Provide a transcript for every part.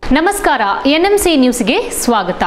ನಮಸ್ಕಾರ ಎನ್ಎಂಸಿ ನ್ಯೂಸ್ಗೆ ಸ್ವಾಗತ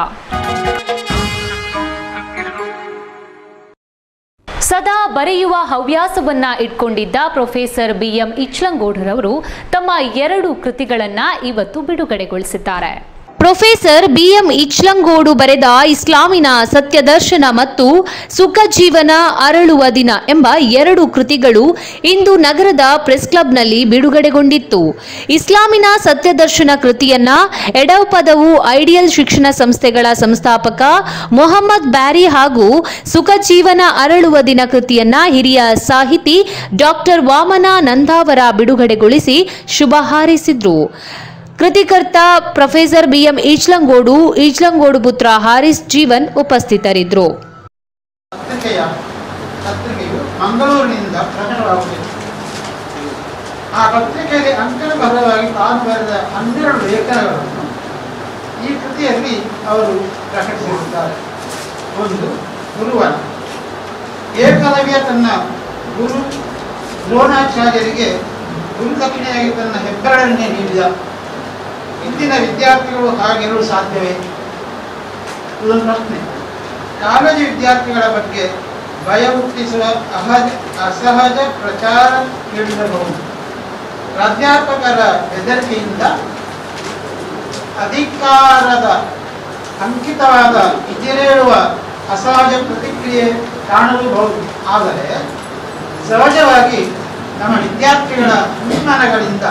ಸದಾ ಬರೆಯುವ ಹವ್ಯಾಸವನ್ನ ಇಟ್ಕೊಂಡಿದ್ದ ಪ್ರೊಫೆಸರ್ ಬಿಎಂ ಇಚ್ಲಂಗೌಡರವರು ತಮ್ಮ ಎರಡು ಕೃತಿಗಳನ್ನ ಇವತ್ತು ಬಿಡುಗಡೆಗೊಳಿಸಿದ್ದಾರೆ ಪ್ರೊಫೆಸರ್ ಬಿಎಂ ಇಚ್ಲಂಗೋಡು ಬರೆದ ಇಸ್ಲಾಮಿನ ಸತ್ಯದರ್ಶನ ಮತ್ತು ಸುಖ ಜೀವನ ಅರಳುವ ದಿನ ಎಂಬ ಎರಡು ಕೃತಿಗಳು ಇಂದು ನಗರದ ಪ್ರೆಸ್ ಕ್ಲಬ್ನಲ್ಲಿ ಬಿಡುಗಡೆಗೊಂಡಿತ್ತು ಇಸ್ಲಾಮಿನ ಸತ್ಯದರ್ಶನ ಕೃತಿಯನ್ನ ಎಡಪದವು ಐಡಿಯಲ್ ಶಿಕ್ಷಣ ಸಂಸ್ಥೆಗಳ ಸಂಸ್ಥಾಪಕ ಮೊಹಮ್ಮದ್ ಬ್ಯಾರಿ ಹಾಗೂ ಸುಖ ಜೀವನ ಅರಳುವ ದಿನ ಕೃತಿಯನ್ನ ಹಿರಿಯ ಸಾಹಿತಿ ಡಾಕ್ಟರ್ ವಾಮನ ನಂದಾವರ ಬಿಡುಗಡೆಗೊಳಿಸಿ ಶುಭ ಹಾರೈಸಿದ್ರು ಕೃತಿಕರ್ತ ಪ್ರೊಫೆಸರ್ ಬಿಎಂ ಈಚ್ಲಂಗೋಡು ಈಚ್ಲಂಗೋಡು ಪುತ್ರ ಹಾರಿಸ್ ಜೀವನ್ ಉಪಸ್ಥಿತರಿದ್ದರು ಪತ್ರಿಕೆಯ ಪತ್ರಿಕೆಯು ಮಂಗಳೂರಿನಿಂದ ಪ್ರಕಟವಾಗುತ್ತಿದೆ ಆ ಪತ್ರಿಕೆಯಲ್ಲಿ ಅಂಕಣಬದ್ಧವಾಗಿ ತಾನು ಬರೆದ ಹನ್ನೆರಡು ಲೇಖನಗಳನ್ನು ಈ ಕೃತಿಯಲ್ಲಿ ಅವರು ಪ್ರಕಟಿಸಿರುತ್ತಾರೆ ಒಂದು ಗುರುವನ ಏಕಲವ್ಯ ತನ್ನ ಗುರು ದ್ರೋಣಾಚಾರ್ಯರಿಗೆ ಗುರುದಕ್ಷಿಣೆಯಾಗಿ ತನ್ನ ಹೆಬ್ಬೆರಳನ್ನೇ ನೀಡಿದ ಇಂದಿನ ವಿದ್ಯಾರ್ಥಿಗಳು ಹಾಗಿರಲು ಸಾಧ್ಯವೇ ಇದೊಂದು ಪ್ರಶ್ನೆ ಕಾಲೇಜು ವಿದ್ಯಾರ್ಥಿಗಳ ಬಗ್ಗೆ ಭಯ ಹುಟ್ಟಿಸುವ ಅಹಜ ಅಸಹಜ ಪ್ರಚಾರ ಕೇಳಿರಬಹುದು ಪ್ರಾಧ್ಯಾಪಕರ ಬೆದರಿಕೆಯಿಂದ ಅಧಿಕಾರದ ಅಂಕಿತವಾದ ಇತಿರೇಳುವ ಅಸಹಜ ಪ್ರತಿಕ್ರಿಯೆ ಕಾಣಲೂಬಹುದು ಆದರೆ ಸಹಜವಾಗಿ ನಮ್ಮ ವಿದ್ಯಾರ್ಥಿಗಳ ಅನುಮಾನಗಳಿಂದ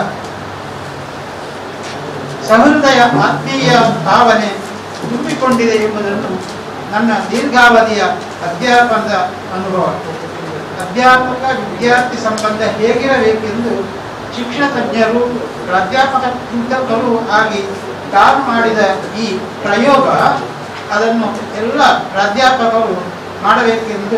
ಸಹೃದಯ ಆತ್ಮೀಯ ಭಾವನೆ ತುಂಬಿಕೊಂಡಿದೆ ಎಂಬುದನ್ನು ನನ್ನ ದೀರ್ಘಾವಧಿಯ ಅಧ್ಯಾಪನದ ಅನುಭವ ಅಧ್ಯಾಪಕ ವಿದ್ಯಾರ್ಥಿ ಸಂಬಂಧ ಹೇಗಿರಬೇಕೆಂದು ಶಿಕ್ಷಣ ತಜ್ಞರು ಪ್ರಾಧ್ಯಾಪಕ ಚಿಂತಕರು ಆಗಿ ತಾನು ಮಾಡಿದ ಈ ಪ್ರಯೋಗ ಅದನ್ನು ಎಲ್ಲ ಪ್ರಾಧ್ಯಾಪಕರು ಮಾಡಬೇಕೆಂದು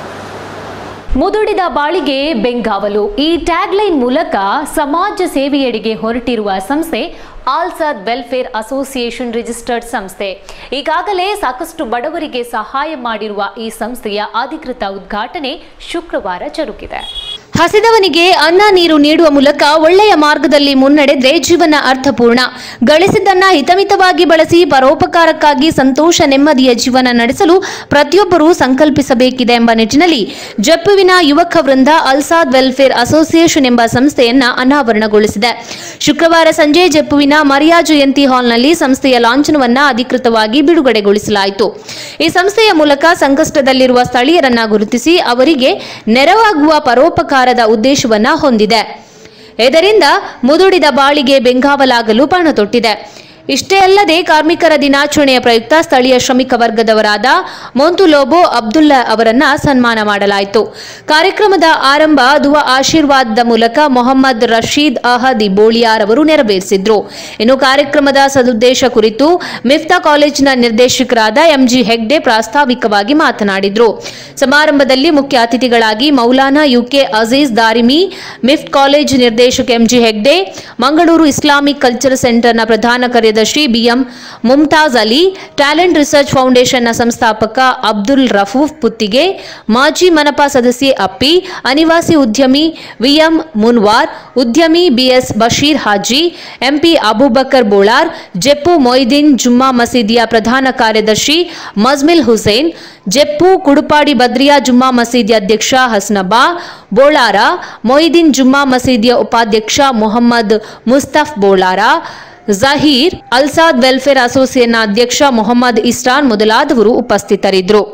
ಮುದುಡಿದ ಬಾಳಿಗೆ ಬೆಂಗಾವಲು ಈ ಟ್ಯಾಗ್ಲೈನ್ ಮೂಲಕ ಸಮಾಜ ಸೇವೆಯಡೆಗೆ ಹೊರಟಿರುವ ಸಂಸ್ಥೆ ಆಲ್ಸಾದ್ ವೆಲ್ಫೇರ್ ಅಸೋಸಿಯೇಷನ್ ರಿಜಿಸ್ಟರ್ಡ್ ಸಂಸ್ಥೆ ಈಗಾಗಲೇ ಸಾಕಷ್ಟು ಬಡವರಿಗೆ ಸಹಾಯ ಮಾಡಿರುವ ಈ ಸಂಸ್ಥೆಯ ಅಧಿಕೃತ ಉದ್ಘಾಟನೆ ಶುಕ್ರವಾರ ಜರುಗಿದೆ ಹಸಿದವನಿಗೆ ಅನ್ನ ನೀರು ನೀಡುವ ಮೂಲಕ ಒಳ್ಳೆಯ ಮಾರ್ಗದಲ್ಲಿ ಮುನ್ನಡೆದ್ರೆ ಜೀವನ ಅರ್ಥಪೂರ್ಣ ಗಳಿಸಿದ್ದನ್ನ ಹಿತಮಿತವಾಗಿ ಬಳಸಿ ಪರೋಪಕಾರಕ್ಕಾಗಿ ಸಂತೋಷ ನೆಮ್ಮದಿಯ ಜೀವನ ನಡೆಸಲು ಪ್ರತಿಯೊಬ್ಬರೂ ಸಂಕಲ್ಪಿಸಬೇಕಿದೆ ಎಂಬ ನಿಟ್ಟಿನಲ್ಲಿ ಜಪ್ಪುವಿನ ಯುವಕ ವೃಂದ ಅಲ್ಸಾದ್ ವೆಲ್ಫೇರ್ ಅಸೋಸಿಯೇಷನ್ ಎಂಬ ಸಂಸ್ಥೆಯನ್ನ ಅನಾವರಣಗೊಳಿಸಿದೆ ಶುಕ್ರವಾರ ಸಂಜೆ ಜಪ್ಪುವಿನ ಮರಿಯಾ ಜಯಂತಿ ಹಾಲ್ನಲ್ಲಿ ಸಂಸ್ಥೆಯ ಲಾಂಛನವನ್ನ ಅಧಿಕೃತವಾಗಿ ಬಿಡುಗಡೆಗೊಳಿಸಲಾಯಿತು ಈ ಸಂಸ್ಥೆಯ ಮೂಲಕ ಸಂಕಷ್ಟದಲ್ಲಿರುವ ಸ್ಥಳೀಯರನ್ನ ಗುರುತಿಸಿ ಅವರಿಗೆ ನೆರವಾಗುವ ಪರೋಪಕಾರದ ಉದ್ದೇಶವನ್ನ ಹೊಂದಿದೆ ಇದರಿಂದ ಮುದುಡಿದ ಬಾಳಿಗೆ ಬೆಂಗಾವಲಾಗಲು ಪಣ ತೊಟ್ಟಿದೆ ಇಷ್ಟೇ ಅಲ್ಲದೆ ಕಾರ್ಮಿಕರ ದಿನಾಚರಣೆಯ ಪ್ರಯುಕ್ತ ಸ್ಥಳೀಯ ಶ್ರಮಿಕ ವರ್ಗದವರಾದ ಮೊಂತುಲೋಬೋ ಅಬ್ದುಲ್ಲಾ ಅವರನ್ನ ಸನ್ಮಾನ ಮಾಡಲಾಯಿತು ಕಾರ್ಯಕ್ರಮದ ಆರಂಭ ದುವ ಆಶೀರ್ವಾದದ ಮೂಲಕ ಮೊಹಮ್ಮದ್ ರಶೀದ್ ಅಹದಿ ಬೋಳಿಯಾರ್ ಅವರು ನೆರವೇರಿಸಿದ್ರು ಇನ್ನು ಕಾರ್ಯಕ್ರಮದ ಸದುದ್ದೇಶ ಕುರಿತು ಮಿಫ್ತಾ ಕಾಲೇಜಿನ ನಿರ್ದೇಶಕರಾದ ಎಂಜಿ ಹೆಗ್ಡೆ ಪ್ರಾಸ್ತಾವಿಕವಾಗಿ ಮಾತನಾಡಿದ್ರು ಸಮಾರಂಭದಲ್ಲಿ ಮುಖ್ಯ ಅತಿಥಿಗಳಾಗಿ Maulana U K Aziz Darimi MIFT college ನಿರ್ದೇಶಕ M G Hegde Mangaluru Islamic culture ಸೆಂಟರ್ನ ಪ್ರಧಾನ ಕಾರ್ಯದರ್ಶಿ B M Mumtaz Ali talent research ಫೌಂಡೇಶನ್ನ ಸಂಸ್ಥಾಪಕ ಅಬ್ದುಲ್ ರಫೂಫ್ ಪುತ್ತಿಗೆ ಮಾಜಿ ಮನಪಾ ಸದಸ್ಯೆ ಅಪ್ಪಿ ಅನಿವಾಸಿ ಉದ್ಯಮಿ ವಿಎಂ ಮುನ್ವಾರ್ ಉದ್ಯಮಿ ಬಿಎಸ್ ಬಶೀರ್ ಹಾಜಿ ಎಂಪಿ ಅಬೂಬಕರ್ ಬೋಳಾರ್ ಜೆಪ್ಪು ಮೊಯ್ದೀನ್ ಜುಮ್ಮಾ ಮಸೀದಿಯ ಪ್ರಧಾನ ಕಾರ್ಯದರ್ಶಿ ಮಜ್ಮಿಲ್ ಹುಸೇನ್ ಜೆಪ್ಪು ಕುಡುಪಾಡಿ ಬದ್ರಿಯಾ ಜುಮ್ಮಾ ಮಸೀದಿ ಅಧ್ಯಕ್ಷ ಹಸ್ನಬಾ ಬೋಳಾರ ಮೊಯ್ದೀನ್ ಜುಮ್ಮಾ ಮಸೀದಿಯ ಉಪಾಧ್ಯಕ್ಷ ಮೊಹಮ್ಮದ್ ಮುಸ್ತಫ್ ಬೋಳಾರ ಜಹೀರ್ ಅಲ್ಸಾದ್ ವೆಲ್ಫೇರ್ ಅಸೋಸಿಯೇಷನ್ನ ಅಧ್ಯಕ್ಷ ಮೊಹಮ್ಮದ್ ಇಸ್ರಾನ್ ಮೊದಲಾದವರು ಉಪಸ್ಥಿತರಿದ್ದರು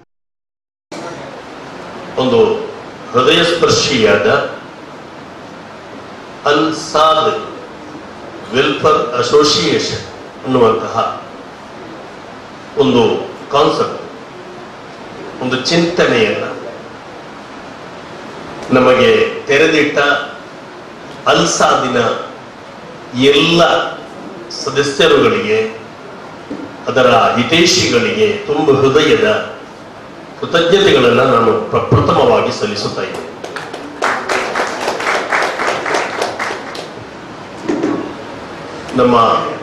ಒಂದು ಹೃದಯ ಸ್ಪರ್ಶಿಯಾದ ಅನ್ಸಾದ್ ವೆಲ್ಫೇರ್ ಅಸೋಸಿಯೇಷನ್ ಅನ್ನುವಂತಹ ಒಂದು ಕಾನ್ಸೆಪ್ಟ್ ಒಂದು ಚಿಂತನೆಯನ್ನ ನಮಗೆ ತೆರೆದಿಟ್ಟ ಅಲ್ಸಾದಿನ ಎಲ್ಲ ಸದಸ್ಯರುಗಳಿಗೆ ಅದರ ಹಿತೈಷಿಗಳಿಗೆ ತುಂಬ ಹೃದಯದ ಕೃತಜ್ಞತೆಗಳನ್ನು ನಾನು ಪ್ರಪ್ರಥಮವಾಗಿ ಸಲ್ಲಿಸುತ್ತಾ ಇದ್ದೇನೆ ನಮ್ಮ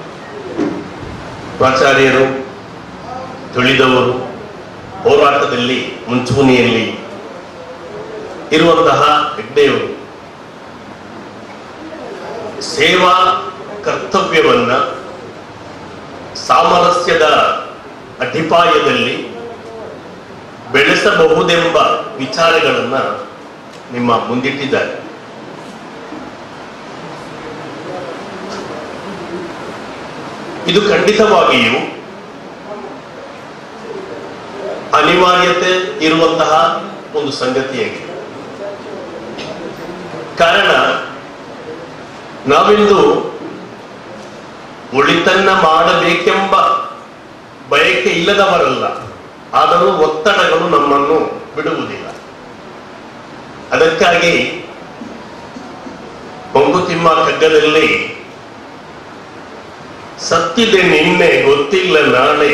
ಪ್ರಾಚಾರ್ಯರು ತಿಳಿದವರು ಹೋರಾಟದಲ್ಲಿ ಮುಂಚೂಣಿಯಲ್ಲಿ ಇರುವಂತಹ ಹೆಗ್ಡೆಯವರು ಸೇವಾ ಕರ್ತವ್ಯವನ್ನ ಸಾಮರಸ್ಯದ ಅಡಿಪಾಯದಲ್ಲಿ ಬೆಳೆಸಬಹುದೆಂಬ ವಿಚಾರಗಳನ್ನ ನಿಮ್ಮ ಮುಂದಿಟ್ಟಿದ್ದಾರೆ ಇದು ಖಂಡಿತವಾಗಿಯೂ ಅನಿವಾರ್ಯತೆ ಇರುವಂತಹ ಒಂದು ಸಂಗತಿಯಾಗಿದೆ ಕಾರಣ ನಾವಿಂದು ಒಳಿತನ್ನ ಮಾಡಬೇಕೆಂಬ ಬಯಕೆ ಇಲ್ಲದವರಲ್ಲ ಆದರೂ ಒತ್ತಡಗಳು ನಮ್ಮನ್ನು ಬಿಡುವುದಿಲ್ಲ ಅದಕ್ಕಾಗಿ ಮಂಕುತಿಮ್ಮ ಕಗ್ಗದಲ್ಲಿ ಸತ್ತಿದೆ ನಿನ್ನೆ ಗೊತ್ತಿಲ್ಲ ನಾಳೆ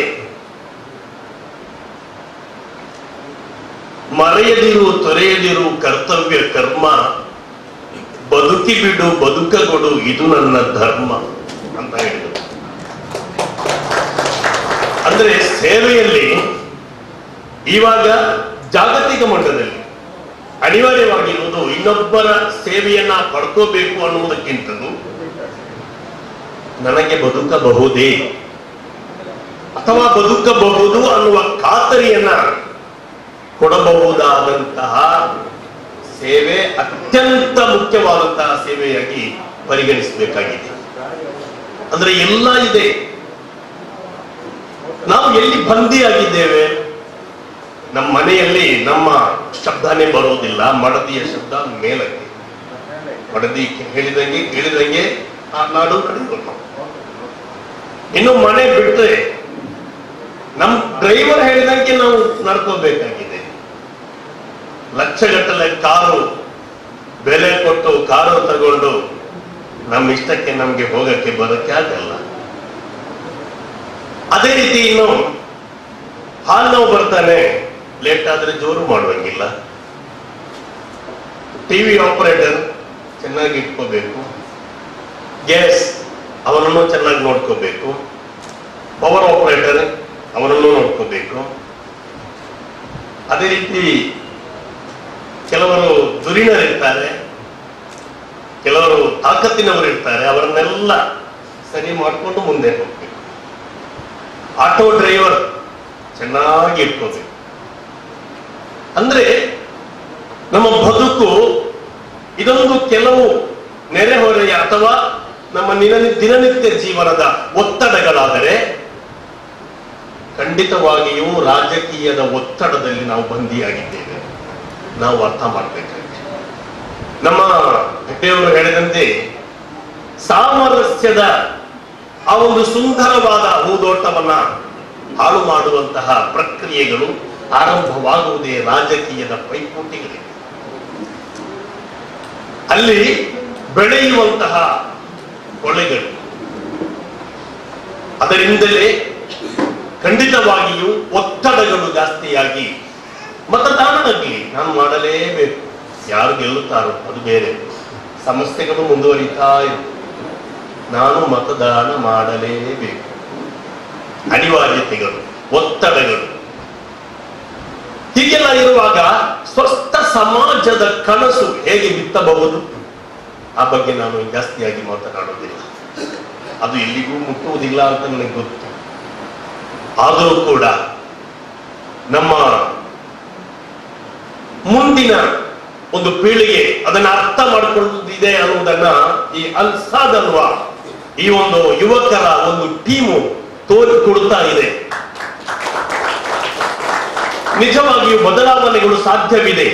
ಮರೆಯದಿರು ತೊರೆಯದಿರು ಕರ್ತವ್ಯ ಕರ್ಮ ಬದುಕಿ ಬಿಡು ಬದುಕಗೊಡು ಇದು ನನ್ನ ಧರ್ಮ ಅಂತ ಹೇಳಿದರು ಅಂದ್ರೆ ಸೇವೆಯಲ್ಲಿ ಇವಾಗ ಜಾಗತಿಕ ಮಟ್ಟದಲ್ಲಿ ಅನಿವಾರ್ಯವಾಗಿರುವುದು ಇನ್ನೊಬ್ಬರ ಸೇವೆಯನ್ನ ಪಡ್ಕೋಬೇಕು ಅನ್ನುವುದಕ್ಕಿಂತಲೂ ನನಗೆ ಬದುಕಬಹುದೇ ಅಥವಾ ಬದುಕಬಹುದು ಅನ್ನುವ ಖಾತರಿಯನ್ನ ಕೊಡಬಹುದಾದಂತಹ ಸೇವೆ ಅತ್ಯಂತ ಮುಖ್ಯವಾದಂತಹ ಸೇವೆಯಾಗಿ ಪರಿಗಣಿಸಬೇಕಾಗಿದೆ ಅಂದ್ರೆ ಎಲ್ಲ ಇದೆ ನಾವು ಎಲ್ಲಿ ಬಂದಿಯಾಗಿದ್ದೇವೆ ನಮ್ಮ ಮನೆಯಲ್ಲಿ ನಮ್ಮ ಶಬ್ದನೇ ಬರುವುದಿಲ್ಲ ಮಡದಿಯ ಶಬ್ದ ಮೇಲಕ್ಕೆ ಮಡದಿ ಹೇಳಿದಂಗೆ ಕೇಳಿದಂಗೆ ಆ ನಾಡು ನಡೆಯೋದು ನಾವು ಇನ್ನು ಮನೆ ಬಿಟ್ರೆ ನಮ್ ಡ್ರೈವರ್ ಹೇಳಿದಂಗೆ ನಾವು ನಡ್ಕೋಬೇಕಾಗಿದೆ ಲಕ್ಷಗಟ್ಟಲೆ ಕಾರು ಬೆಲೆ ಕೊಟ್ಟು ಕಾರು ತಗೊಂಡು ನಮ್ಮ ಇಷ್ಟಕ್ಕೆ ನಮ್ಗೆ ಹೋಗಕ್ಕೆ ಬರೋಕ್ಕೆ ಆಗಲ್ಲ ಅದೇ ರೀತಿ ಇನ್ನು ಹಾಲ್ ನೋವು ಬರ್ತಾನೆ ಲೇಟ್ ಆದ್ರೆ ಜೋರು ಮಾಡುವಂಗಿಲ್ಲ ಟಿವಿ ಆಪರೇಟರ್ ಚೆನ್ನಾಗಿ ಇಟ್ಕೋಬೇಕು ಗ್ಯಾಸ್ ಅವನನ್ನು ಚೆನ್ನಾಗಿ ನೋಡ್ಕೋಬೇಕು ಪವರ್ ಆಪರೇಟರ್ ಅವನನ್ನು ನೋಡ್ಕೋಬೇಕು ಅದೇ ರೀತಿ ಕೆಲವರು ದುರಿಣರಿರ್ತಾರೆ ಕೆಲವರು ತಾಕತ್ತಿನವರು ಇರ್ತಾರೆ ಅವರನ್ನೆಲ್ಲ ಸರಿ ಮಾಡಿಕೊಂಡು ಮುಂದೆ ಹೋಗ್ಬೇಕು ಆಟೋ ಡ್ರೈವರ್ ಚೆನ್ನಾಗಿ ಇಟ್ಕೋಬೇಕು ಅಂದ್ರೆ ನಮ್ಮ ಬದುಕು ಇದೊಂದು ಕೆಲವು ನೆರೆಹೊರೆಯ ಅಥವಾ ನಮ್ಮ ನಿನ- ದಿನನಿತ್ಯ ಜೀವನದ ಒತ್ತಡಗಳಾದರೆ ಖಂಡಿತವಾಗಿಯೂ ರಾಜಕೀಯದ ಒತ್ತಡದಲ್ಲಿ ನಾವು ಬಂದಿಯಾಗಿದ್ದೇವೆ ನಾವು ಅರ್ಥ ಮಾಡಬೇಕಾಗಿದೆ ನಮ್ಮ ಹೆಡ್ಡೆಯವರು ಹೇಳಿದಂತೆ ಸಾಮರಸ್ಯದ ಆ ಒಂದು ಸುಂದರವಾದ ಹೂದೋಟವನ್ನ ಹಾಳು ಮಾಡುವಂತಹ ಪ್ರಕ್ರಿಯೆಗಳು ಆರಂಭವಾಗುವುದೇ ರಾಜಕೀಯದ ಪೈಪೋಟಿಗಳಿಗೆ ಅಲ್ಲಿ ಬೆಳೆಯುವಂತಹ ಕೊಳೆಗಳು ಅದರಿಂದಲೇ ಖಂಡಿತವಾಗಿಯೂ ಒತ್ತಡಗಳು ಜಾಸ್ತಿಯಾಗಿ ಮತದಾನದಲ್ಲಿ ನಾನು ಮಾಡಲೇಬೇಕು ಯಾರು ಗೆಲ್ಲುತ್ತಾರೋ ಅದು ಬೇರೆ ಸಮಸ್ಯೆಗಳು ಮುಂದುವರಿತಾ ಇರುತ್ತೆ ನಾನು ಮತದಾನ ಮಾಡಲೇಬೇಕು ಅನಿವಾರ್ಯತೆಗಳು ಒತ್ತಡಗಳು ಹೀಗೆಲ್ಲ ಇರುವಾಗ ಸ್ವಸ್ಥ ಸಮಾಜದ ಕನಸು ಹೇಗೆ ಬಿತ್ತಬಹುದು ಆ ಬಗ್ಗೆ ನಾನು ಜಾಸ್ತಿಯಾಗಿ ಮಾತನಾಡುವುದಿಲ್ಲ ಅದು ಎಲ್ಲಿಗೂ ಮುಟ್ಟುವುದಿಲ್ಲ ಅಂತ ನನಗೆ ಗೊತ್ತು ಆದರೂ ಕೂಡ ನಮ್ಮ ಮುಂದಿನ ಒಂದು ಪೀಳಿಗೆ ಅದನ್ನ ಅರ್ಥ ಮಾಡಿಕೊಳ್ಳುವುದಿದೆ ಅನ್ನುವುದನ್ನ ಈ ಅಲ್ಸಾದ್ ಅನ್ನುವ ಈ ಒಂದು ಯುವಕರ ಒಂದು ಟೀಮು ತೋರಿಕೊಡುತ್ತಾ ಇದೆ ನಿಜವಾಗಿಯೂ ಬದಲಾವಣೆಗಳು ಸಾಧ್ಯವಿದೆ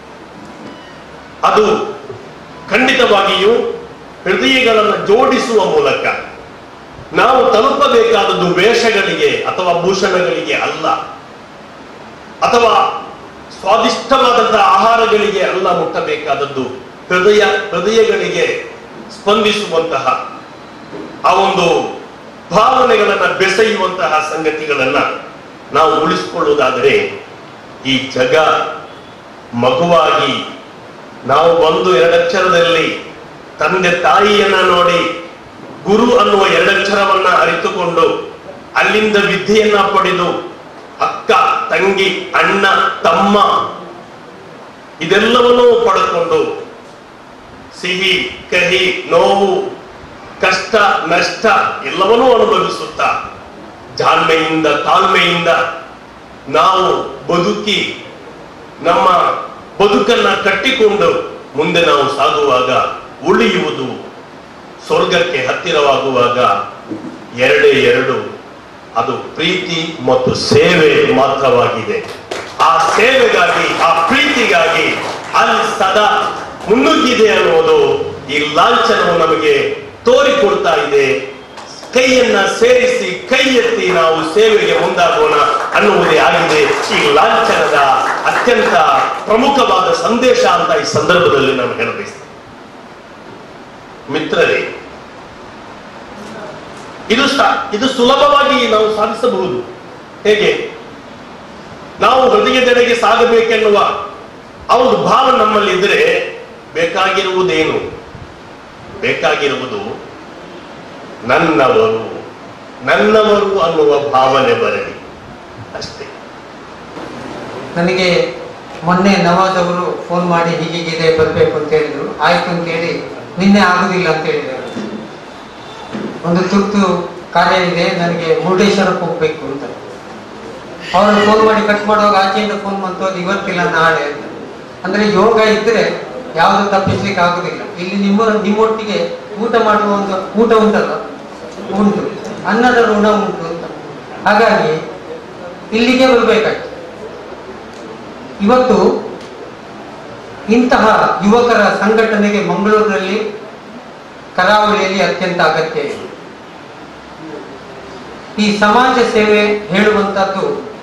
ಅದು ಖಂಡಿತವಾಗಿಯೂ ಹೃದಯಗಳನ್ನು ಜೋಡಿಸುವ ಮೂಲಕ ನಾವು ತಲುಪಬೇಕಾದದ್ದು ವೇಷಗಳಿಗೆ ಅಥವಾ ಭೂಷಣಗಳಿಗೆ ಅಲ್ಲ ಅಥವಾ ಸ್ವಾದಿಷ್ಟವಾದಂತಹ ಆಹಾರಗಳಿಗೆ ಅಲ್ಲ ಮುಟ್ಟಬೇಕಾದದ್ದು ಹೃದಯ ಹೃದಯಗಳಿಗೆ ಸ್ಪಂದಿಸುವಂತಹ ಆ ಒಂದು ಭಾವನೆಗಳನ್ನ ಬೆಸೆಯುವಂತಹ ಸಂಗತಿಗಳನ್ನ ನಾವು ಉಳಿಸಿಕೊಳ್ಳುವುದಾದರೆ ಈ ಜಗ ಮಗುವಾಗಿ ನಾವು ಬಂದು ಎರಡಕ್ಷರದಲ್ಲಿ ತಂದೆ ತಾಯಿಯನ್ನ ನೋಡಿ ಗುರು ಅನ್ನುವ ಎರಡಕ್ಷರವನ್ನ ಅರಿತುಕೊಂಡು ಅಲ್ಲಿಂದ ವಿದ್ಯೆಯನ್ನ ಪಡೆದು ಅಕ್ಕ ತಂಗಿ ಅಣ್ಣ ತಮ್ಮ ಇದೆಲ್ಲವನ್ನೂ ಪಡೆದುಕೊಂಡು ಸಿಹಿ ಕಹಿ ನೋವು ಕಷ್ಟ ನಷ್ಟ ಎಲ್ಲವನ್ನೂ ಅನುಭವಿಸುತ್ತಾ ಜಾಣ್ಮೆಯಿಂದ ತಾಳ್ಮೆಯಿಂದ ನಾವು ಬದುಕಿ ನಮ್ಮ ಬದುಕನ್ನ ಕಟ್ಟಿಕೊಂಡು ಮುಂದೆ ನಾವು ಸಾಗುವಾಗ ಉಳಿಯುವುದು ಸ್ವರ್ಗಕ್ಕೆ ಹತ್ತಿರವಾಗುವಾಗ ಎರಡೇ ಎರಡು ಅದು ಪ್ರೀತಿ ಮತ್ತು ಸೇವೆ ಮಾತ್ರವಾಗಿದೆ ಆ ಸೇವೆಗಾಗಿ ಆ ಪ್ರೀತಿಗಾಗಿ ಅಲ್ಲಿ ಸದಾ ಮುನ್ನುಗ್ಗಿದೆ ಅನ್ನೋದು ಈ ಲಾಂಛನವು ನಮಗೆ ತೋರಿಕೊಡ್ತಾ ಇದೆ ಕೈಯನ್ನ ಸೇರಿಸಿ ಕೈ ಎತ್ತಿ ನಾವು ಸೇವೆಗೆ ಮುಂದಾಗೋಣ ಅನ್ನುವುದೇ ಆಗಿದೆ ಈ ಲಾಂಛನದ ಅತ್ಯಂತ ಪ್ರಮುಖವಾದ ಸಂದೇಶ ಅಂತ ಈ ಸಂದರ್ಭದಲ್ಲಿ ನಾನು ಹೇಳಬಯಸ್ತೇನೆ ಮಿತ್ರರೇ ಇದು ಸ- ಇದು ಸುಲಭವಾಗಿ ನಾವು ಸಾಧಿಸಬಹುದು ಹೇಗೆ ನಾವು ಹೃದಯದೆಡೆಗೆ ಸಾಗಬೇಕೆನ್ನುವ ಆ ಒಂದು ಭಾವ ನಮ್ಮಲ್ಲಿ ಇದ್ರೆ ಬೇಕಾಗಿರುವುದೇನು ಬೇಕಾಗಿರುವುದು ನನ್ನವರು ನನ್ನವರು ಅನ್ನುವ ಭಾವನೆ ಬರಲಿ ಅಷ್ಟೇ ನನಗೆ ಮೊನ್ನೆ ನವಾಜ್ ಅವರು ಫೋನ್ ಮಾಡಿ ಹೀಗೀಗಿದೆ ಬರಬೇಕು ಅಂತ ಹೇಳಿದ್ರು ಆಯ್ತು ಅಂತ ಹೇಳಿ ನಿನ್ನೆ ಆಗುದಿಲ್ಲ ಅಂತ ಹೇಳಿದ್ದಾರೆ ಒಂದು ತುರ್ತು ಕಾರ್ಯ ಇದೆ ನನಗೆ ಮುರುಡೇಶ್ವರಕ್ಕೆ ಹೋಗ್ಬೇಕು ಅಂತ ಅವರು ಫೋನ್ ಮಾಡಿ ಕಟ್ ಮಾಡುವಾಗ ಆಚೆಯಿಂದ ಫೋನ್ ಬಂತು ಅದು ಇವತ್ತಿಲ್ಲ ನಾಳೆ ಅಂತ ಅಂದ್ರೆ ಯೋಗ ಇದ್ರೆ ಯಾವುದು ತಪ್ಪಿಸ್ಲಿಕ್ಕೆ ಆಗುದಿಲ್ಲ ಇಲ್ಲಿ ನಿಮ್ಮ ನಿಮ್ಮೊಟ್ಟಿಗೆ ಊಟ ಮಾಡುವ ಒಂದು ಊಟ ಉಂಟಲ್ಲ ಉಂಟು ಅನ್ನದ ಋಣ ಉಂಟು ಅಂತ ಹಾಗಾಗಿ ಇಲ್ಲಿಗೆ ಬರ್ಬೇಕಾಯ್ತು ಇವತ್ತು ಇಂತಹ ಯುವಕರ ಸಂಘಟನೆಗೆ ಮಂಗಳೂರಿನಲ್ಲಿ ಕರಾವಳಿಯಲ್ಲಿ ಅತ್ಯಂತ ಅಗತ್ಯ ಇದೆ ಈ ಸಮಾಜ ಸೇವೆ ಹೇಳುವಂತದ್ದು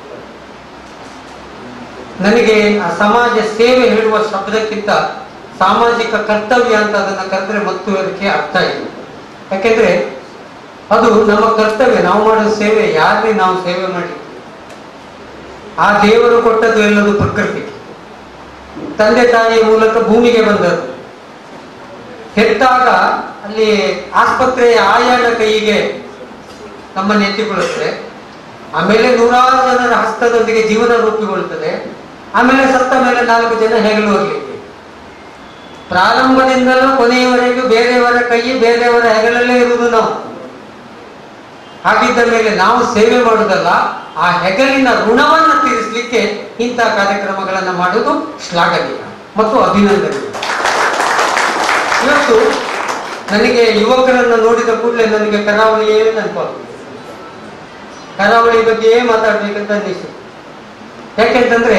ನನಗೆ ಆ ಸಮಾಜ ಸೇವೆ ಹೇಳುವ ಶಬ್ದಕ್ಕಿಂತ ಸಾಮಾಜಿಕ ಕರ್ತವ್ಯ ಅಂತ ಅದನ್ನ ಕರೆದ್ರೆ ಮತ್ತು ಅದಕ್ಕೆ ಅರ್ಥ ಇದೆ ಯಾಕೆಂದ್ರೆ ಅದು ನಮ್ಮ ಕರ್ತವ್ಯ ನಾವು ಮಾಡೋ ಸೇವೆ ಯಾರೇ ನಾವು ಸೇವೆ ಮಾಡಿ ಆ ದೇವರು ಕೊಟ್ಟದ್ದು ಎಲ್ಲದು ಪ್ರಕೃತಿ ತಂದೆ ತಾಯಿಯ ಮೂಲಕ ಭೂಮಿಗೆ ಬಂದದ್ದು ಹೆತ್ತಾಗ ಅಲ್ಲಿ ಆಸ್ಪತ್ರೆಯ ಆಯಾನ ಕೈಗೆ ನಮ್ಮನ್ನು ಎತ್ತಿಕೊಳ್ಳುತ್ತದೆ ಆಮೇಲೆ ನೂರಾರು ಜನರ ಹಸ್ತದೊಂದಿಗೆ ಜೀವನ ರೂಪುಗೊಳ್ಳುತ್ತದೆ ಆಮೇಲೆ ಸತ್ತ ಮೇಲೆ ನಾಲ್ಕು ಜನ ಹೆಗಲು ಹೋಗ್ಲಿಕ್ಕೆ ಪ್ರಾರಂಭದಿಂದಲೂ ಕೊನೆಯವರೆಗೂ ಬೇರೆಯವರ ಕೈ ಬೇರೆಯವರ ಹೆಗಲಲ್ಲೇ ಇರುವುದು ನಾವು ಹಾಗಿದ್ದ ಮೇಲೆ ನಾವು ಸೇವೆ ಮಾಡುವುದಲ್ಲ ಆ ಹೆಗಲಿನ ಋಣವನ್ನ ತೀರಿಸಲಿಕ್ಕೆ ಇಂತಹ ಕಾರ್ಯಕ್ರಮಗಳನ್ನ ಮಾಡುವುದು ಶ್ಲಾಘನೀಯ ಮತ್ತು ಅಭಿನಂದನೀಯ ಇವತ್ತು ನನಗೆ ಯುವಕರನ್ನ ನೋಡಿದ ಕೂಡಲೇ ನನಗೆ ಕರಾವಳಿಯೇ ನೆನಪಾಗುತ್ತದೆ ಕರಾವಳಿ ಬಗ್ಗೆ ಮಾತಾಡ್ಬೇಕಂತ ಅನ್ನಿಸ್ತು ಯಾಕೆಂತಂದ್ರೆ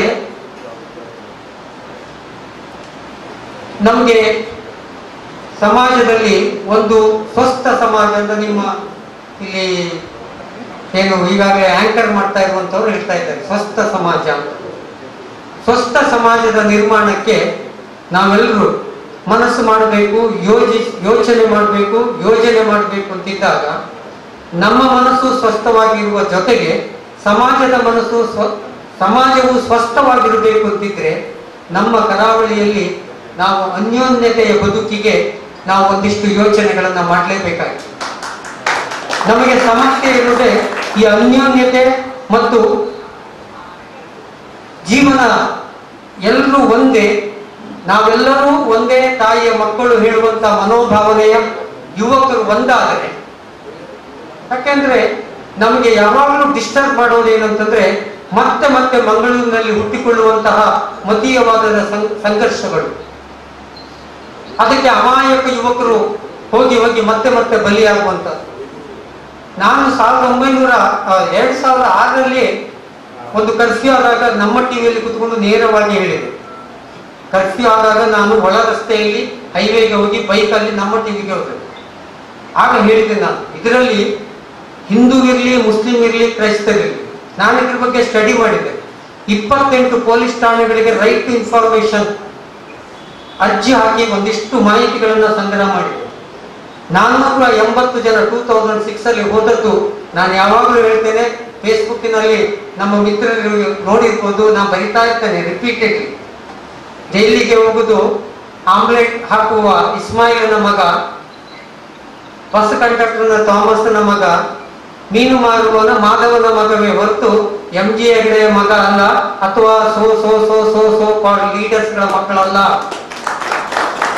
ನಮಗೆ ಸಮಾಜದಲ್ಲಿ ಒಂದು ಸ್ವಸ್ಥ ಸಮಾಜ ಅಂತ ನಿಮ್ಮ ಇಲ್ಲಿ ಏನು ಈಗಾಗಲೇ ಆಂಕರ್ ಮಾಡ್ತಾ ಇರುವಂತವ್ರು ಹೇಳ್ತಾ ಇದ್ದಾರೆ ಸ್ವಸ್ಥ ಸಮಾಜ ಅಂತ ಸ್ವಸ್ಥ ಸಮಾಜದ ನಿರ್ಮಾಣಕ್ಕೆ ನಾವೆಲ್ಲರೂ ಮನಸ್ಸು ಮಾಡಬೇಕು ಯೋಜಿ ಯೋಚನೆ ಮಾಡಬೇಕು ಯೋಜನೆ ಮಾಡಬೇಕು ಅಂತಿದ್ದಾಗ ನಮ್ಮ ಮನಸ್ಸು ಸ್ವಸ್ಥವಾಗಿರುವ ಜೊತೆಗೆ ಸಮಾಜದ ಮನಸ್ಸು ಸ್ವ ಸಮಾಜವು ಸ್ವಸ್ಥವಾಗಿರಬೇಕು ಅಂತಿದ್ರೆ ನಮ್ಮ ಕರಾವಳಿಯಲ್ಲಿ ನಾವು ಅನ್ಯೋನ್ಯತೆಯ ಬದುಕಿಗೆ ನಾವು ಒಂದಿಷ್ಟು ಯೋಚನೆಗಳನ್ನ ಮಾಡಲೇಬೇಕಾಗಿದೆ ನಮಗೆ ಸಮಸ್ಯೆ ಇರುವುದೇ ಈ ಅನ್ಯೋನ್ಯತೆ ಮತ್ತು ಜೀವನ ಎಲ್ಲರೂ ಒಂದೇ ನಾವೆಲ್ಲರೂ ಒಂದೇ ತಾಯಿಯ ಮಕ್ಕಳು ಹೇಳುವಂತ ಮನೋಭಾವನೆಯ ಯುವಕರು ಒಂದಾದರೆ ಯಾಕೆಂದ್ರೆ ನಮಗೆ ಯಾವಾಗಲೂ ಡಿಸ್ಟರ್ಬ್ ಮಾಡೋದು ಏನಂತಂದ್ರೆ ಮತ್ತೆ ಮತ್ತೆ ಮಂಗಳೂರಿನಲ್ಲಿ ಹುಟ್ಟಿಕೊಳ್ಳುವಂತಹ ಮತೀಯವಾದದ ಸಂ- ಸಂಘರ್ಷಗಳು ಅದಕ್ಕೆ ಅಮಾಯಕ ಯುವಕರು ಹೋಗಿ ಹೋಗಿ ಮತ್ತೆ ಮತ್ತೆ ಬಲಿಯಾಗುವಂಥದ್ದು ನಾನು ಸಾವಿರದ ಒಂಬೈನೂರ ಆ, ಎರಡ್ ಸಾವಿರದ ಆರರಲ್ಲಿ ಒಂದು ಕರ್ಫ್ಯೂ ಆದಾಗ ನಮ್ಮ ಟಿವಿಯಲ್ಲಿ ಕುತ್ಕೊಂಡು ನೇರವಾಗಿ ಹೇಳಿದೆ ಕರ್ಫ್ಯೂ ಆದಾಗ ನಾನು ಒಳ ರಸ್ತೆಯಲ್ಲಿ ಹೈವೇಗೆ ಹೋಗಿ ಬೈಕಲ್ಲಿ ನಮ್ಮ ಟಿವಿಗೆ ಹೋದೆ ಆಗ ಹೇಳಿದೆ ನಾನು ಇದರಲ್ಲಿ ಹಿಂದೂ ಇರಲಿ ಮುಸ್ಲಿಂ ಇರಲಿ ಕ್ರೈಸ್ತರಿರಲಿ ನಾನು ಇದ್ರ ಬಗ್ಗೆ ಸ್ಟಡಿ ಮಾಡಿದೆ ಇಪ್ಪತ್ತೆಂಟು ಪೊಲೀಸ್ ಠಾಣೆಗಳಿಗೆ ರೈಟ್ ಟು ಇನ್ಫಾರ್ಮೇಶನ್ ಅರ್ಜಿ ಹಾಕಿ ಒಂದಿಷ್ಟು ಮಾಹಿತಿಗಳನ್ನ ಸಂಗ್ರಹ ಮಾಡಿದೆ ನಾನ್ನೂರ ಎಂಬತ್ತು ಜನ ಟೂ ತೌಸಂಡ್ ಸಿಕ್ಸ್ ಅಲ್ಲಿ ಹೋದದ್ದು ನಾನು ಯಾವಾಗಲೂ ಹೇಳ್ತೇನೆ ಫೇಸ್ಬುಕ್ಕಿನಲ್ಲಿ ನಮ್ಮ ಮಿತ್ರರು ನೋಡಿರ್ಬೋದು ನಾನು ಬರಿತಾ ಇರ್ತೇನೆ ರಿಪೀಟೆಡ್ಲಿ ಜೈಲಿಗೆ ಹೋಗುದು ಆಮ್ಲೆಟ್ ಹಾಕುವ ಇಸ್ಮಾಯಿಲನ ಮಗ ಬಸ್ ಕಂಡಕ್ಟರ್ನ ಥಾಮಸ್ನ ಮಗ ಮೀನು ಮಾರುವವನ ಮಾಧವನ ಮಗವೇ ಹೊರತು ಎಂ ಜಿ ಹೆಗಡೆಯ ಮಗ ಅಲ್ಲ ಅಥವಾ so so so so so ಲೀಡರ್ಸ್ಗಳ ಮಕ್ಕಳಲ್ಲ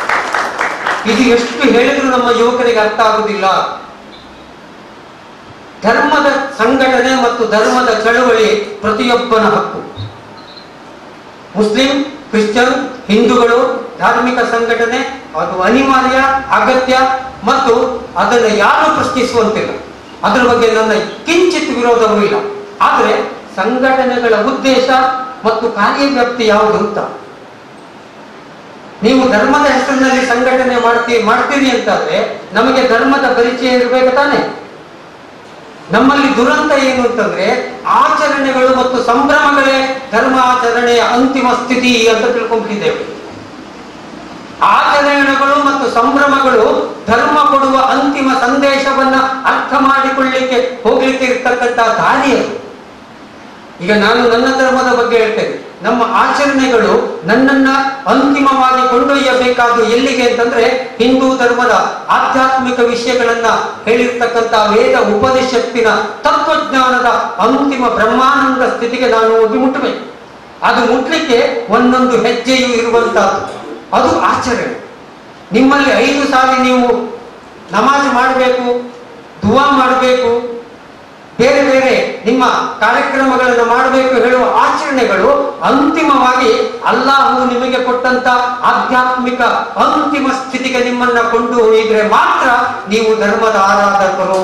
ಇದು ಎಷ್ಟು ಹೇಳಿದ್ರು ನಮ್ಮ ಯುವಕರಿಗೆ ಅರ್ಥ ಆಗುದಿಲ್ಲ ಧರ್ಮದ ಸಂಘಟನೆ ಮತ್ತು ಧರ್ಮದ ಚಳುವಳಿ ಪ್ರತಿಯೊಬ್ಬನ ಹಕ್ಕು ಮುಸ್ಲಿಂ ಕ್ರಿಶ್ಚಿಯನ್ ಹಿಂದೂಗಳು ಧಾರ್ಮಿಕ ಸಂಘಟನೆ ಅದು ಅನಿವಾರ್ಯ ಅಗತ್ಯ ಮತ್ತು ಅದನ್ನು ಯಾರು ಪ್ರಶ್ನಿಸುವಂತಿಲ್ಲ ಅದರ ಬಗ್ಗೆ ನನ್ನ ಕಿಂಚಿತ್ ವಿರೋಧವೂ ಇಲ್ಲ ಆದರೆ ಸಂಘಟನೆಗಳ ಉದ್ದೇಶ ಮತ್ತು ಕಾರ್ಯವ್ಯಾಪ್ತಿ ಯಾವುದು ಅಂತ ನೀವು ಧರ್ಮದ ಹೆಸರಿನಲ್ಲಿ ಸಂಘಟನೆ ಮಾಡ್ತೀ ಮಾಡ್ತೀರಿ ಅಂತಾದ್ರೆ ನಮಗೆ ಧರ್ಮದ ಪರಿಚಯ ಇರಬೇಕು ತಾನೆ ನಮ್ಮಲ್ಲಿ ದುರಂತ ಏನು ಅಂತಂದ್ರೆ ಆಚರಣೆಗಳು ಮತ್ತು ಸಂಭ್ರಮಗಳೇ ಧರ್ಮ ಆಚರಣೆಯ ಅಂತಿಮ ಸ್ಥಿತಿ ಅಂತ ತಿಳ್ಕೊಂಡ್ಬಿಟ್ಟಿದ್ದೇವೆ ಆಚರಣೆಗಳು ಮತ್ತು ಸಂಭ್ರಮಗಳು ಧರ್ಮ ಕೊಡುವ ಅಂತಿಮ ಸಂದೇಶವನ್ನ ಅರ್ಥ ಮಾಡಿಕೊಳ್ಳಿಕ್ಕೆ ಹೋಗ್ಲಿಕ್ಕೆ ಇರ್ತಕ್ಕಂಥ ದಾರಿ ಅದು ಈಗ ನಾನು ನನ್ನ ಧರ್ಮದ ಬಗ್ಗೆ ಹೇಳ್ತೇನೆ ನಮ್ಮ ಆಚರಣೆಗಳು ನನ್ನನ್ನ ಅಂತಿಮವಾಗಿ ಕೊಂಡೊಯ್ಯಬೇಕಾದ ಎಲ್ಲಿಗೆ ಅಂತಂದ್ರೆ ಹಿಂದೂ ಧರ್ಮದ ಆಧ್ಯಾತ್ಮಿಕ ವಿಷಯಗಳನ್ನ ಹೇಳಿರ್ತಕ್ಕಂಥ ವೇದ ಉಪನಿಷತ್ತಿನ ತತ್ವಜ್ಞಾನದ ಅಂತಿಮ ಬ್ರಹ್ಮಾನಂದ ಸ್ಥಿತಿಗೆ ನಾನು ಹೋಗಿ ಮುಟ್ಟಬೇಕು ಅದು ಮುಟ್ಲಿಕ್ಕೆ ಒಂದೊಂದು ಹೆಜ್ಜೆಯು ಇರುವಂತಹದ್ದು ಅದು ಆಚರಣೆ ನಿಮ್ಮಲ್ಲಿ ಐದು ಸಾರಿ ನೀವು ನಮಾಜ್ ಮಾಡಬೇಕು ದುವಾ ಮಾಡಬೇಕು ಬೇರೆ ಬೇರೆ ನಿಮ್ಮ ಕಾರ್ಯಕ್ರಮಗಳನ್ನು ಮಾಡಬೇಕು ಹೇಳುವ ಆಚರಣೆಗಳು ಅಂತಿಮವಾಗಿ ಅಲ್ಲಾಹು ನಿಮಗೆ ಕೊಟ್ಟಂತ ಆಧ್ಯಾತ್ಮಿಕ ಅಂತಿಮ ಸ್ಥಿತಿಗೆ ನಿಮ್ಮನ್ನ ಕೊಂಡು ಹೋಗಿದ್ರೆ ಮಾತ್ರ ನೀವು ಧರ್ಮದ ಆರಾಧಕರು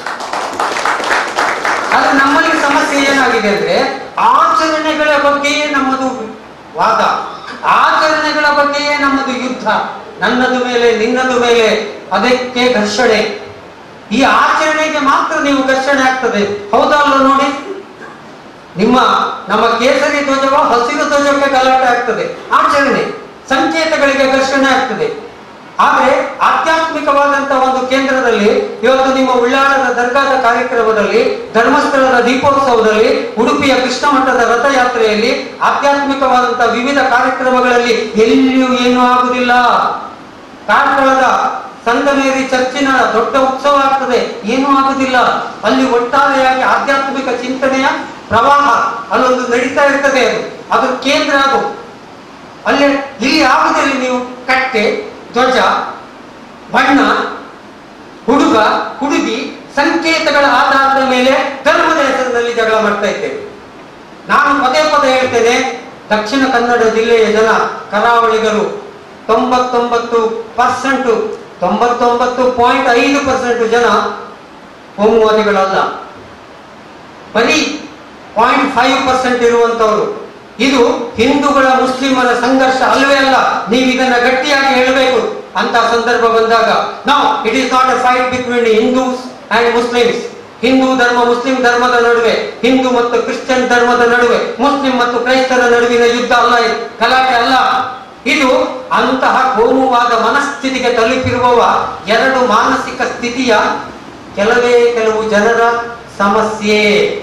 ಆದ್ರೆ ನಮ್ಮಲ್ಲಿ ಸಮಸ್ಯೆ ಏನಾಗಿದೆ ಅಂದ್ರೆ ಆಚರಣೆಗಳ ಬಗ್ಗೆಯೇ ನಮ್ಮದು ವಾದ ಆಚರಣೆಗಳ ಬಗ್ಗೆಯೇ ನಮ್ಮದು ಯುದ್ಧ ನನ್ನದು ಮೇಲೆ ನಿನ್ನದು ಮೇಲೆ ಅದಕ್ಕೆ ಘರ್ಷಣೆ ಈ ಆಚರಣೆಗೆ ಮಾತ್ರ ನೀವು ಘರ್ಷಣೆ ಆಗ್ತದೆ ಹೌದಾ ಅಲ್ವಾ ನೋಡಿ ನಿಮ್ಮ ನಮ್ಮ ಕೇಸರಿ ಧ್ವಜವ ಹಸಿರು ಧ್ವಜಕ್ಕೆ ಗಲಾಟೆ ಆಗ್ತದೆ ಆಚರಣೆ ಸಂಕೇತಗಳಿಗೆ ಘರ್ಷಣೆ ಆಗ್ತದೆ ಆದ್ರೆ ಆಧ್ಯಾತ್ಮಿಕವಾದಂತ ಒಂದು ಕೇಂದ್ರದಲ್ಲಿ ಇವತ್ತು ನಿಮ್ಮ ಉಳ್ಳಾಳದ ದರ್ಗಾದ ಕಾರ್ಯಕ್ರಮದಲ್ಲಿ ಧರ್ಮಸ್ಥಳದ ದೀಪೋತ್ಸವದಲ್ಲಿ ಉಡುಪಿಯ ಕೃಷ್ಣ ಮಠದ ರಥಯಾತ್ರೆಯಲ್ಲಿ ಆಧ್ಯಾತ್ಮಿಕವಾದಂತ ವಿವಿಧ ಕಾರ್ಯಕ್ರಮಗಳಲ್ಲಿ ಎಲ್ಲಿಯೂ ಏನೂ ಆಗುದಿಲ್ಲ ಕಾರ್ಕಳದ ಸಂಗಮೇರಿ ಚರ್ಚಿನ ದೊಡ್ಡ ಉತ್ಸವ ಆಗ್ತದೆ ಏನೂ ಆಗುದಿಲ್ಲ ಅಲ್ಲಿ ಒಟ್ಟಾರೆಯಾಗಿ ಆಧ್ಯಾತ್ಮಿಕ ಚಿಂತನೆಯ ಪ್ರವಾಹ ಅಲ್ಲೊಂದು ನಡೀತಾ ಇರ್ತದೆ ಅದು ಅದು ಕೇಂದ್ರ ಅದು ಅಲ್ಲಿ ಇಲ್ಲಿ ಆಗುದಿಲ್ಲ ನೀವು ಕಟ್ಟೆ ಧ್ವಜ ಬಣ್ಣ ಹುಡುಗ ಹುಡುಗಿ ಸಂಕೇತಗಳ ಆಧಾರದ ಮೇಲೆ ಧರ್ಮದ ಹೆಸರಿನಲ್ಲಿ ಜಗಳ ಮಾಡ್ತಾ ಇದ್ದೇವೆ ನಾನು ಪದೇ ಪದೇ ಹೇಳ್ತೇನೆ ದಕ್ಷಿಣ ಕನ್ನಡ ಜಿಲ್ಲೆಯ ಜನ ಕರಾವಳಿಗರು ತೊಂಬತ್ತೊಂಬತ್ತು ಪರ್ಸೆಂಟ್ ತೊಂಬತ್ತೊಂಬತ್ತು ಪಾಯಿಂಟ್ ಐದು ಪರ್ಸೆಂಟ್ ಜನ ಕೋಮುವಾದಿಗಳಲ್ಲ ಬರೀ ಪಾಯಿಂಟ್ ಫೈವ್ ಪರ್ಸೆಂಟ್ ಇರುವಂತವರು ಇದು ಹಿಂದೂಗಳ ಮುಸ್ಲಿಮರ ಸಂಘರ್ಷ ಅಲ್ವೇ ಅಲ್ಲ ನೀವು ಇದನ್ನ ಗಟ್ಟಿಯಾಗಿ ಹೇಳಬೇಕು ಅಂತ ಸಂದರ್ಭ ಬಂದಾಗ ನಾವು it is not a fight between Hindus and Muslims Hindu ಧರ್ಮ ಮುಸ್ಲಿಂ ಧರ್ಮದ ನಡುವೆ ಹಿಂದೂ ಮತ್ತು ಕ್ರಿಶ್ಚಿಯನ್ ಧರ್ಮದ ನಡುವೆ ಮುಸ್ಲಿಂ ಮತ್ತು ಕ್ರೈಸ್ತರ ನಡುವಿನ ಯುದ್ಧ ಅಲ್ಲ ಇದು ಗಲಾಟೆ ಅಲ್ಲ ಇದು ಅಂತಹ ಕೋಮುವಾದ ಮನಸ್ಥಿತಿಗೆ ತಲುಪಿರುವವ ಎರಡು ಮಾನಸಿಕ ಸ್ಥಿತಿಯ ಕೆಲವೇ ಕೆಲವು ಜನರ ಸಮಸ್ಯೆ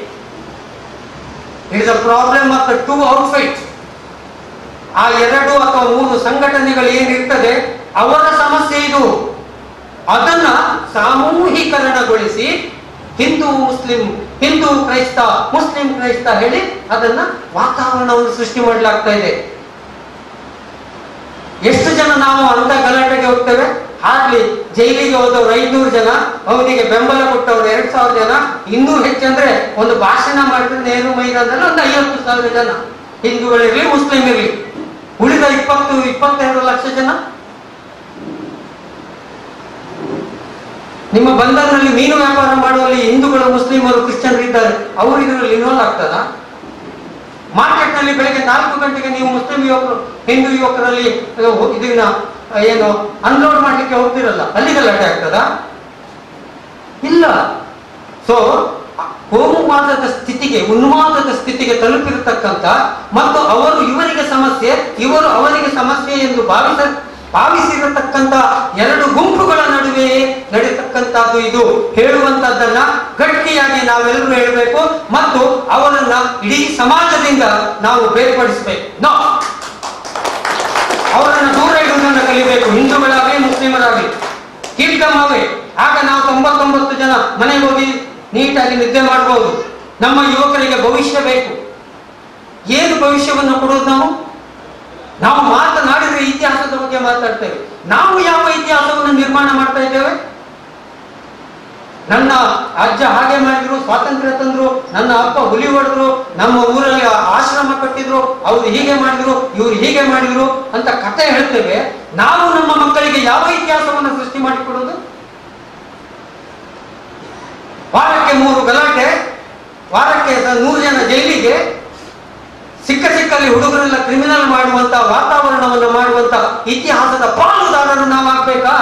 it is a problem of the two outfit ಆ ಎರಡು ಅಥವಾ ಮೂರು ಸಂಘಟನೆಗಳು ಏನಿರ್ತದೆ ಅವರ ಸಮಸ್ಯೆ ಇದು ಅದನ್ನ ಸಾಮೂಹಿಕರಣಗೊಳಿಸಿ ಹಿಂದೂ ಮುಸ್ಲಿಂ ಹಿಂದೂ ಕ್ರೈಸ್ತ ಮುಸ್ಲಿಂ ಕ್ರೈಸ್ತ ಹೇಳಿ ಅದನ್ನ ವಾತಾವರಣವನ್ನು ಸೃಷ್ಟಿ ಮಾಡಲಾಗ್ತಾ ಇದೆ ಎಷ್ಟು ಜನ ನಾವು ಅಂತ ಗಲಾಟೆಗೆ ಹೋಗ್ತೇವೆ ಆಗ್ಲಿ ಜೈಲಿಗೆ ಹೋದವ್ರು ಐನೂರು ಜನ ಅವನಿಗೆ ಬೆಂಬಲ ಕೊಟ್ಟವ್ರು ಎರಡ್ ಸಾವಿರ ಜನ ಇನ್ನೂ ಹೆಚ್ಚಂದ್ರೆ ಒಂದು ಭಾಷಣ ಮಾಡಿದ್ರೆ ನೆಹರು ಮೈದಾನದಲ್ಲಿ ಒಂದು ಐವತ್ತು ಸಾವಿರ ಜನ ಹಿಂದೂಗಳಿರ್ಲಿ ಮುಸ್ಲಿಂ ಇರ್ಲಿ ಉಳಿದ ಇಪ್ಪತ್ತು ಇಪ್ಪತ್ತೆರಡು ಲಕ್ಷ ಜನ ನಿಮ್ಮ ಬಂದರ್ನಲ್ಲಿ ಮೀನು ವ್ಯಾಪಾರ ಮಾಡುವಲ್ಲಿ ಹಿಂದೂಗಳು ಮುಸ್ಲಿಮರು ಕ್ರಿಶ್ಚಿಯನ್ರು ಇದ್ದಾರೆ ಅವರು ಇದರಲ್ಲಿ ಇನ್ವಾಲ್ವ್ ಆಗ್ತದ ಮಾರ್ಕೆಟ್ ನಲ್ಲಿ ಬೆಳಗ್ಗೆ ನಾಲ್ಕು ಗಂಟೆಗೆ ನೀವು ಮುಸ್ಲಿಂ ಯುವಕರು ಹಿಂದೂ ಯುವಕರಲ್ಲಿ ಅಹ್, ಇದನ್ನ ಅಹ್, ಏನು ಅನ್ಲೋಡ್ ಮಾಡ್ಲಿಕ್ಕೆ ಹೋಗ್ತಿರಲ್ಲ ಅಲ್ಲಿ ಗಲಾಟೆ ಆಗ್ತದ ಇಲ್ಲ ಸೊ ಕೋಮುವಾದದ ಸ್ಥಿತಿಗೆ ಉನ್ಮಾದದ ಸ್ಥಿತಿಗೆ ತಲುಪಿರತಕ್ಕಂತ ಮತ್ತು ಅವರು ಇವರಿಗೆ ಸಮಸ್ಯೆ ಇವರು ಅವರಿಗೆ ಸಮಸ್ಯೆ ಎಂದು ಭಾವಿಸ ಭಾವಿಸಿರತಕ್ಕಂತ ಎರಡು ಗುಂಪುಗಳ ನಡುವೆ ನಡೀತಕ್ಕಂತದ್ದು ಇದು ಹೇಳುವಂತದ್ದನ್ನ ಗಟ್ಟಿಯಾಗಿ ನಾವೆಲ್ಲರೂ ಹೇಳಬೇಕು ಮತ್ತು ಅವರನ್ನ ಇಡೀ ಸಮಾಜದಿಂದ ನಾವು ಬೇರ್ಪಡಿಸಬೇಕು ನೋ ಅವರನ್ನ ದೂರ ಇಡುವುದನ್ನು ಕಲಿಬೇಕು ಹಿಂದೂಗಳಾಗಲಿ ಮುಸ್ಲಿಮರಾಗಲಿ ಕೀಳ್ಕಮ್ಮವೇ ಆಗ ನಾವು ತೊಂಬತ್ತೊಂಬತ್ತು ಜನ ಮನೆಗೆ ಹೋಗಿ ನೀಟಾಗಿ ನಿದ್ದೆ ಮಾಡಬಹುದು ನಮ್ಮ ಯುವಕರಿಗೆ ಭವಿಷ್ಯ ಬೇಕು ಏನು ಭವಿಷ್ಯವನ್ನು ಕೊಡೋದು ನಾವು ನಾವು ಮಾತನಾಡಿದ್ರೆ ಇತಿಹಾಸದ ಬಗ್ಗೆ ಮಾತಾಡ್ತೇವೆ ನಾವು ಯಾವ ಇತಿಹಾಸವನ್ನು ನಿರ್ಮಾಣ ಮಾಡ್ತಾ ಇದ್ದೇವೆ ನನ್ನ ಅಜ್ಜ ಹಾಗೆ ಮಾಡಿದ್ರು ಸ್ವಾತಂತ್ರ್ಯ ತಂದ್ರು ನನ್ನ ಅಪ್ಪ ಹುಲಿ ಹೊಡೆದ್ರು ನಮ್ಮ ಊರಲ್ಲಿ ಆಶ್ರಮ ಕಟ್ಟಿದ್ರು ಅವ್ರು ಹೀಗೆ ಮಾಡಿದ್ರು ಇವ್ರು ಹೀಗೆ ಮಾಡಿದ್ರು ಅಂತ ಕತೆ ಹೇಳ್ತೇವೆ ನಾವು ನಮ್ಮ ಮಕ್ಕಳಿಗೆ ಯಾವ ಇತಿಹಾಸವನ್ನು ಸೃಷ್ಟಿ ಮಾಡಿಕೊಡೋದು ವಾರಕ್ಕೆ ಮೂರು ಗಲಾಟೆ ವಾರಕ್ಕೆ ಸ- ನೂರು ಜನ ಜೈಲಿಗೆ ಸಿಕ್ಕ ಸಿಕ್ಕಲ್ಲಿ ಹುಡುಗರೆಲ್ಲ ಕ್ರಿಮಿನಲ್ ಮಾಡುವಂತ ವಾತಾವರಣವನ್ನು ಮಾಡುವಂತ ಇತಿಹಾಸದ ಪಾಲುದಾರರು ನಾವು ಆಗ್ಬೇಕಾ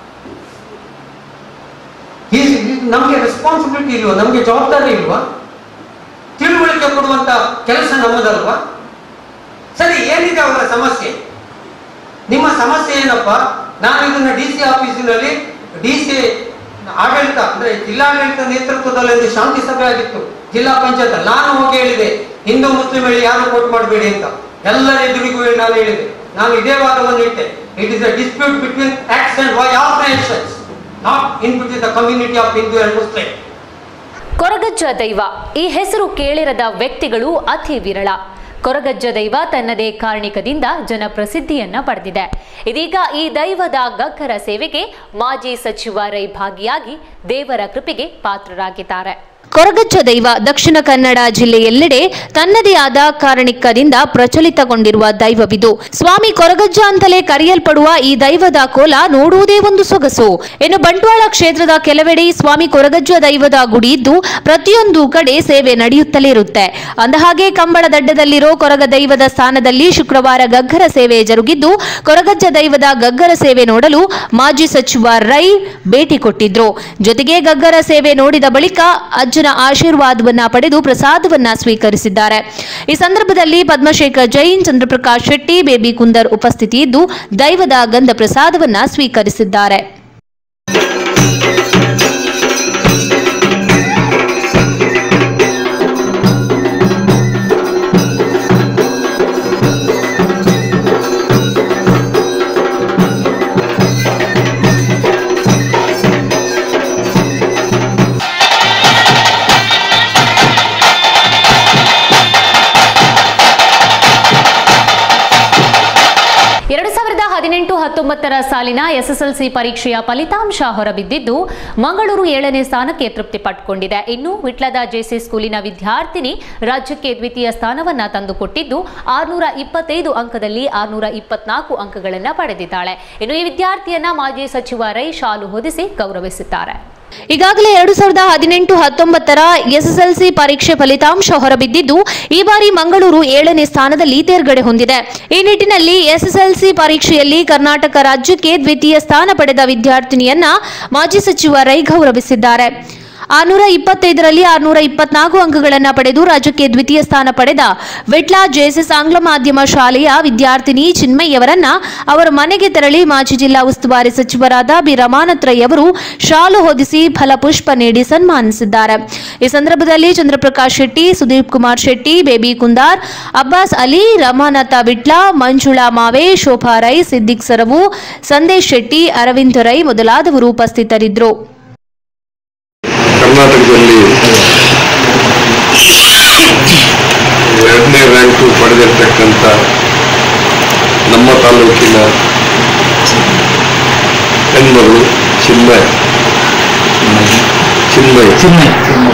ಈ- ಈ- ನಮ್ಗೆ ರೆಸ್ಪಾನ್ಸಿಬಿಲಿಟಿ ಇಲ್ವಾ ನಮ್ಗೆ ಜವಾಬ್ದಾರಿ ಇಲ್ವಾ ತಿಳುವಳಿಕೆ ಕೊಡುವಂತ ಕೆಲಸ ನಮ್ಮದಲ್ವಾ ಸರಿ ಏನಿದೆ ಅವರ ಸಮಸ್ಯೆ ನಿಮ್ಮ ಸಮಸ್ಯೆ ಏನಪ್ಪ ನಾನು ಇದನ್ನ ಡಿ ಸಿ ಆಫೀಸಿನಲ್ಲಿ ಡಿ ಸಿ ಆಡಳಿತ ಅಂದ್ರೆ ಜಿಲ್ಲಾಡಳಿತ ನೇತೃತ್ವದಲ್ಲಿ ಒಂದು ಶಾಂತಿ ಸಭೆ ಆಗಿತ್ತು ಜಿಲ್ಲಾ ಪಂಚಾಯತ್ ನಾನು ಹೋಗಿ ಹೇಳಿದೆ ಹಿಂದೂ ಮುಸ್ಲಿಂ ಹೇಳಿ ಯಾರು ವೋಟ್ ಮಾಡಬೇಡಿ ಅಂತ ಎಲ್ಲರ ಎದುರಿಗೂ ಹೇಳಿ ನಾನು ಹೇಳಿದೆ ನಾನು ಇದೇ ವಾದವನ್ನು ಇಟ್ಟೆ it is a dispute between acts and why operations not in between the community of Hindu and Muslim Koragajja ದೈವ ಈ ಹೆಸರು ಕೇಳಿರದ ವ್ಯಕ್ತಿಗಳು ಅತಿ ವಿರಳ ಕೊರಗಜ್ಜ ದೈವ ತನ್ನದೇ ಕಾರಣಿಕದಿಂದ ಜನಪ್ರಸಿದ್ಧಿಯನ್ನ ಪಡೆದಿದೆ ಇದೀಗ ಈ ದೈವದ ಗಗ್ಗರ ಸೇವೆಗೆ ಮಾಜಿ ಸಚಿವ ರೈ ಭಾಗಿಯಾಗಿ ದೇವರ ಕೃಪೆಗೆ ಪಾತ್ರರಾಗಿದ್ದಾರೆ ಕೊರಗಜ್ಜ ದೈವ ದಕ್ಷಿಣ ಕನ್ನಡ ಜಿಲ್ಲೆಯೆಲ್ಲೆಡೆ ತನ್ನದೇ ಆದ ಕಾರಣಿಕದಿಂದ ಪ್ರಚಲಿತಗೊಂಡಿರುವ ದೈವವಿದು ಸ್ವಾಮಿ ಕೊರಗಜ್ಜ ಅಂತಲೇ ಕರೆಯಲ್ಪಡುವ ಈ ದೈವದ ಕೋಲ ನೋಡುವುದೇ ಒಂದು ಸೊಗಸು ಇನ್ನು ಬಂಟ್ವಾಳ ಕ್ಷೇತ್ರದ ಕೆಲವೆಡೆ ಸ್ವಾಮಿ ಕೊರಗಜ್ಜ ದೈವದ ಗುಡಿ ಇದ್ದು ಪ್ರತಿಯೊಂದು ಕಡೆ ಸೇವೆ ನಡೆಯುತ್ತಲೇ ಇರುತ್ತೆ ಅಂದಹಾಗೆ ಕಂಬಳದಡ್ಡದಲ್ಲಿರೋ ಕೊರಗ ದೈವದ ಸ್ಥಾನದಲ್ಲಿ ಶುಕ್ರವಾರ ಗಗ್ಗರ ಸೇವೆ ಜರುಗಿದ್ದು ಕೊರಗಜ್ಜ ದೈವದ ಗಗ್ಗರ ಸೇವೆ ನೋಡಲು ಮಾಜಿ ಸಚಿವ ರೈ ಭೇಟಿ ಕೊಟ್ಟಿದ್ರು ಜೊತೆಗೆ ಗಗ್ಗರ ಸೇವೆ ನೋಡಿದ ಬಳಿಕ ಅಜ್ಜನ ಆಶೀರ್ವಾದವನ್ನ ಪಡೆದು ಪ್ರಸಾದವನ್ನ ಸ್ವೀಕರಿಸಿದ್ದಾರೆ ಈ ಸಂದರ್ಭದಲ್ಲಿ ಪದ್ಮಶೇಖರ್ ಜೈನ್ ಚಂದ್ರಪ್ರಕಾಶ್ ಶೆಟ್ಟಿ ಬೇಬಿ ಕುಂದರ್ ಉಪಸ್ಥಿತಿ ಇದ್ದು ದೈವದ ಗಂಧ ಪ್ರಸಾದವನ್ನ ಸ್ವೀಕರಿಸಿದ್ದಾರೆ ಎರಡು ಸಾವಿರದ ಹದಿನೆಂಟು ಹತ್ತೊಂಬತ್ತರ ಸಾಲಿನ ಎಸ್ಎಸ್ಎಲ್ಸಿ ಪರೀಕ್ಷೆಯ ಫಲಿತಾಂಶ ಹೊರಬಿದ್ದಿದ್ದು ಮಂಗಳೂರು ಏಳನೇ ಸ್ಥಾನಕ್ಕೆ ತೃಪ್ತಿ ಪಟ್ಟುಕೊಂಡಿದೆ ಇನ್ನು ವಿಟ್ಲದ ಜೆಸಿ ಸ್ಕೂಲಿನ ವಿದ್ಯಾರ್ಥಿನಿ ರಾಜ್ಯಕ್ಕೆ ದ್ವಿತೀಯ ಸ್ಥಾನವನ್ನ ತಂದುಕೊಟ್ಟಿದ್ದು ಆರ್ನೂರ ಇಪ್ಪತ್ತೈದು ಅಂಕದಲ್ಲಿ ಆರ್ನೂರ ಇಪ್ಪತ್ನಾಲ್ಕು ಅಂಕಗಳನ್ನು ಪಡೆದಿದ್ದಾಳೆ ಇನ್ನು ಈ ವಿದ್ಯಾರ್ಥಿಯನ್ನ ಮಾಜಿ ಸಚಿವ ರೈ ಶಾಲು ಹೊದಿಸಿ ಗೌರವಿಸಿದ್ದಾರೆ ಈಗಾಗಲೇ ಎರಡು ಸಾವಿರದ ಹದಿನೆಂಟು ಹತ್ತೊಂಬತ್ತರ ಎಸ್ಎಸ್ಎಲ್ಸಿ ಪರೀಕ್ಷೆ ಫಲಿತಾಂಶ ಹೊರಬಿದ್ದಿದ್ದು ಈ ಬಾರಿ ಮಂಗಳೂರು ಏಳನೇ ಸ್ಥಾನದಲ್ಲಿ ತೇರ್ಗಡೆ ಹೊಂದಿದೆ ಈ ನಿಟ್ಟಿನಲ್ಲಿ ಎಸ್ಎಸ್ಎಲ್ಸಿ ಪರೀಕ್ಷೆಯಲ್ಲಿ ಕರ್ನಾಟಕ ರಾಜ್ಯಕ್ಕೆ ದ್ವಿತೀಯ ಸ್ಥಾನ ಪಡೆದ ವಿದ್ಯಾರ್ಥಿನಿಯನ್ನ ಮಾಜಿ ಸಚಿವ ರೈ ಗೌರವಿಸಿದ್ದಾರೆ ಆರ್ನೂರ ಇಪ್ಪತ್ತೈದರಲ್ಲಿ ಆರ್ನೂರ ಇಪ್ಪತ್ನಾಲ್ಕು ಅಂಕಗಳನ್ನು ಪಡೆದು ರಾಜ್ಯಕ್ಕೆ ದ್ವಿತೀಯ ಸ್ಥಾನ ಪಡೆದ ವಿಟ್ಲಾ ಜೆಎಸ್ಎಸ್ ಆಂಗ್ಲ ಮಾಧ್ಯಮ ಶಾಲೆಯ ವಿದ್ಯಾರ್ಥಿನಿ ಚಿನ್ಮಯ್ಯವರನ್ನ ಅವರ ಮನೆಗೆ ತೆರಳಿ ಮಾಜಿ ಜಿಲ್ಲಾ ಉಸ್ತುವಾರಿ ಸಚಿವರಾದ ಬಿ ರಮಾನಾಥ್ ರೈ ಅವರು ಶಾಲು ಹೊದಿಸಿ ಫಲಪುಷ್ಪ ನೀಡಿ ಸನ್ಮಾನಿಸಿದ್ದಾರೆ ಈ ಸಂದರ್ಭದಲ್ಲಿ ಚಂದ್ರಪ್ರಕಾಶ್ ಶೆಟ್ಟಿ ಸುದೀಪ್ ಕುಮಾರ್ ಶೆಟ್ಟಿ ಬೇಬಿ ಕುಂದಾರ್ ಅಬ್ಬಾಸ್ ಅಲಿ ರಮಾನಾಥ ವಿಟ್ಲಾ ಮಂಜುಳಾ ಮಾವೆ ಶೋಭಾ ರೈ ಸಿದ್ದಿಕ್ ಸರವು ಸಂದೇಶ್ ಶೆಟ್ಟಿ ಅರವಿಂದ್ ರೈ ಮೊದಲಾದವರು ಉಪಸ್ಥಿತರಿದ್ದರು ಕರ್ನಾಟಕದಲ್ಲಿ ಎರಡನೇ ರ್ಯಾಂಕು ಪಡೆದಿರ್ತಕ್ಕಂಥ ನಮ್ಮ ತಾಲೂಕಿನ ಹೆಣ್ಮಗಳು ಚಿನ್ಮಯ ಚಿನ್ಮಯ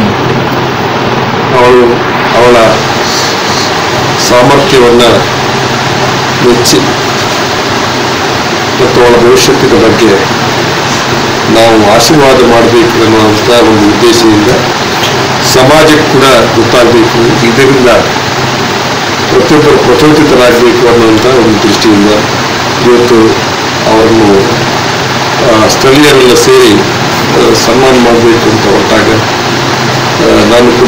ಅವಳು ಅವಳ ಸಾಮರ್ಥ್ಯವನ್ನು ಮೆಚ್ಚಿ ಮತ್ತು ಅವಳ ಭವಿಷ್ಯತ್ತಿನ ಬಗ್ಗೆ ನಾವು ಆಶೀರ್ವಾದ ಮಾಡಬೇಕು ಅನ್ನುವಂಥ ಒಂದು ಉದ್ದೇಶದಿಂದ ಸಮಾಜಕ್ಕೆ ಕೂಡ ಗೊತ್ತಾಗಬೇಕು ಇದರಿಂದ ಪ್ರತಿಯೊಬ್ಬರು ಪ್ರಚೋದಿತರಾಗಬೇಕು ಅನ್ನುವಂಥ ಒಂದು ದೃಷ್ಟಿಯಿಂದ ಇವತ್ತು ಅವರನ್ನು ಆ, ಸ್ಥಳೀಯರೆಲ್ಲ ಸೇರಿ ಆ, ಸನ್ಮಾನ ಮಾಡಬೇಕು ಅಂತ ಹೊರಟಾಗ ಆ, ನಾನು ಕೂಡ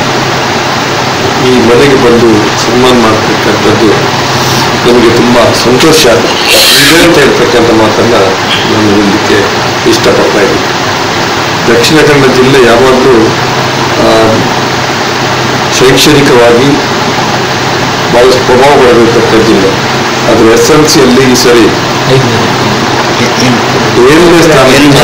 ಈ ಮನೆಗೆ ಬಂದು ಸನ್ಮಾನ ಮಾಡತಕ್ಕಂಥದ್ದು ನನಗೆ ತುಂಬ ಸಂತೋಷ ಇದೆ ಅಂತ ಹೇಳ್ತಕ್ಕಂಥ ಮಾತನ್ನು ನಾನು ಹೇಳಲಿಕ್ಕೆ ಇಷ್ಟಪಡ್ತಾ ಇದ್ದೀನಿ ದಕ್ಷಿಣ ಕನ್ನಡ ಜಿಲ್ಲೆ ಯಾವಾಗಲೂ ಆ, ಶೈಕ್ಷಣಿಕವಾಗಿ ಭಾಳಷ್ಟು ಪ್ರಭಾವ ಪಡೆದಿರ್ತಕ್ಕಂಥ ಜಿಲ್ಲೆ ಆದರೆ ಎಸ್ ಎಲ್ ಸಿಯಲ್ಲಿ ಈ ಸರಿ ಏಳನೇ ಸ್ಥಾನ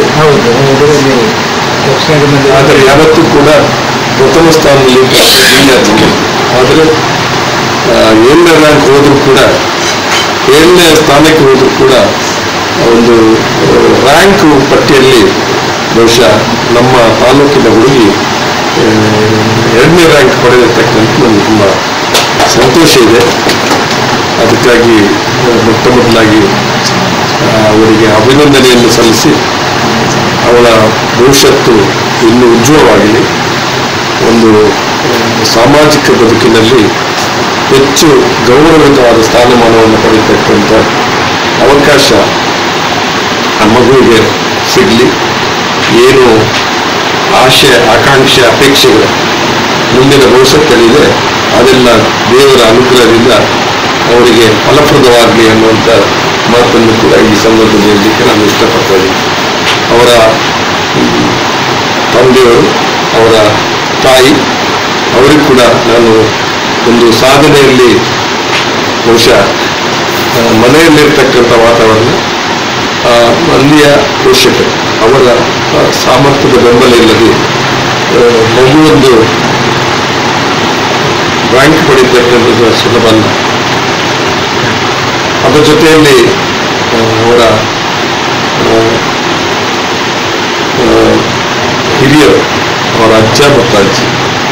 ಆದರೆ ಯಾವತ್ತೂ ಕೂಡ ಪ್ರಥಮ ಸ್ಥಾನದಲ್ಲಿ ಜಿಲ್ಲೆ ಅದು. ಆದರೆ ಆ, ಏಳನೇ ರ್ಯಾಂಕ್ ಹೋದರೂ ಕೂಡ ಏಳನೇ ಸ್ಥಾನಕ್ಕೆ ಹೋದರೂ ಕೂಡ ಒಂದು ರ್ಯಾಂಕ್ ಪಟ್ಟಿಯಲ್ಲಿ ಬಹುಶಃ ನಮ್ಮ ತಾಲೂಕಿನ ಹುಡುಗಿ ಆ, ಎರಡನೇ ರ್ಯಾಂಕ್ ಪಡೆದಿರ್ತಕ್ಕಂಥ ನನಗೆ ತುಂಬ ಸಂತೋಷ ಇದೆ ಅದಕ್ಕಾಗಿ ಆ, ಮೊಟ್ಟ ಮೊದಲಾಗಿ ಆ, ಅವರಿಗೆ ಅಭಿನಂದನೆಯನ್ನು ಸಲ್ಲಿಸಿ ಅವಳ ಭವಿಷ್ಯತ್ತು ಇನ್ನೂ ಉಜ್ವಲವಾಗಲಿ ಒಂದು ಆ, ಸಾಮಾಜಿಕ ಬದುಕಿನಲ್ಲಿ ಹೆಚ್ಚು ಗೌರವಯುತವಾದ ಸ್ಥಾನಮಾನವನ್ನು ಪಡೆಯತಕ್ಕಂಥ ಅವಕಾಶ ಆ ಮಗುವಿಗೆ ಸಿಗಲಿ ಏನು ಆಶೆ ಆಕಾಂಕ್ಷೆ ಅಪೇಕ್ಷೆಗಳು ಮುಂದಿನ ಭವಿಷ್ಯತ್ತಲ್ಲಿದೆ ಅದೆಲ್ಲ ದೇವರ ಅನುಗ್ರಹದಿಂದ ಅವರಿಗೆ ಫಲಪ್ರದವಾಗಲಿ ಅನ್ನುವಂಥ ಮಾತನ್ನು ಕೂಡ ಈ ಸಂದರ್ಭದಲ್ಲಿ ಹೇಳಲಿಕ್ಕೆ ನಾನು ಇಷ್ಟಪಡ್ತಾ ಇದ್ದೀನಿ ಅವರ ಹ್ಮ್, ತಂದೆಯವರು ಅವರ ತಾಯಿ ಅವರಿಗೂ ಕೂಡ ನಾನು ಒಂದು ಸಾಧನೆಯಲ್ಲಿ ಬಹುಶಃ ಆ, ಮನೆಯಲ್ಲಿರ್ತಕ್ಕಂಥ ವಾತಾವರಣ ಆ, ಅಲ್ಲಿಯ ಪೋಷಕರು ಅವರ ಆ, ಸಾಮರ್ಥ್ಯದ ಬೆಂಬಲ ಇಲ್ಲದೆ ಆ, ಮಗುವೊಂದು ರ್ಯಾಂಕ್ ಪಡೆಯತಕ್ಕಂಥದ್ದು ಸುಲಭ ಅಲ್ಲ ಅದರ ಜೊತೆಯಲ್ಲಿ ಆ, ಅವರ ಆ, ಆ, ಹಿರಿಯರು ಅವರ ಅಜ್ಜ ಮತ್ತು ಅಜ್ಜಿ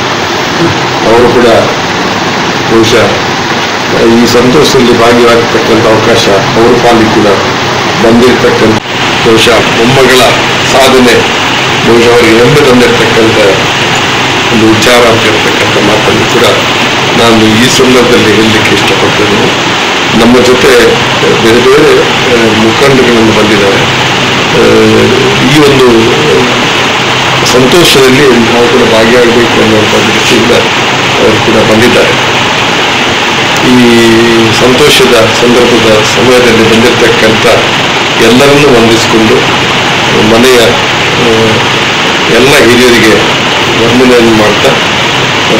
ಅವರು ಕೂಡ ಬಹುಶಃ ಈ ಸಂತೋಷದಲ್ಲಿ ಭಾಗಿಯಾಗತಕ್ಕಂಥ ಅವಕಾಶ ಅವರ ಪಾಲಿಗೆ ಕೂಡ ಬಂದಿರತಕ್ಕಂಥ ಬಹುಶಃ ಮೊಮ್ಮಗಳ ಸಾಧನೆ ಬಹುಶಃ ಅವರಿಗೆ ಹೆಮ್ಮೆ ತಂದಿರತಕ್ಕಂಥ ಒಂದು ವಿಚಾರ ಅಂತ ಇರತಕ್ಕಂಥ ಮಾತನ್ನು ಕೂಡ ನಾನು ಈ ಸಂದರ್ಭದಲ್ಲಿ ಹೇಳಲಿಕ್ಕೆ ಇಷ್ಟಪಡ್ತೇನೆ ನಮ್ಮ ಜೊತೆ ಬೇರೆ ಬೇರೆ ಆ, ಮುಖಂಡಗಳನ್ನು ಬಂದಿದ್ದಾರೆ ಆ, ಈ ಒಂದು ಸಂತೋಷದಲ್ಲಿ ನಾವು ಕೂಡ ಭಾಗಿಯಾಗಬೇಕು ಅನ್ನುವಂಥ ದೃಷ್ಟಿಯಿಂದ ಅವರು ಕೂಡ ಬಂದಿದ್ದಾರೆ ಈ ಸಂತೋಷದ ಸಂದರ್ಭದ ಸಮಯದಲ್ಲಿ ಬಂದಿರತಕ್ಕಂಥ ಎಲ್ಲರನ್ನೂ ವಂದಿಸಿಕೊಂಡು ಮನೆಯ ಆ, ಎಲ್ಲ ಹಿರಿಯರಿಗೆ ವಂದನೆಯನ್ನು ಮಾಡ್ತಾ ಆ,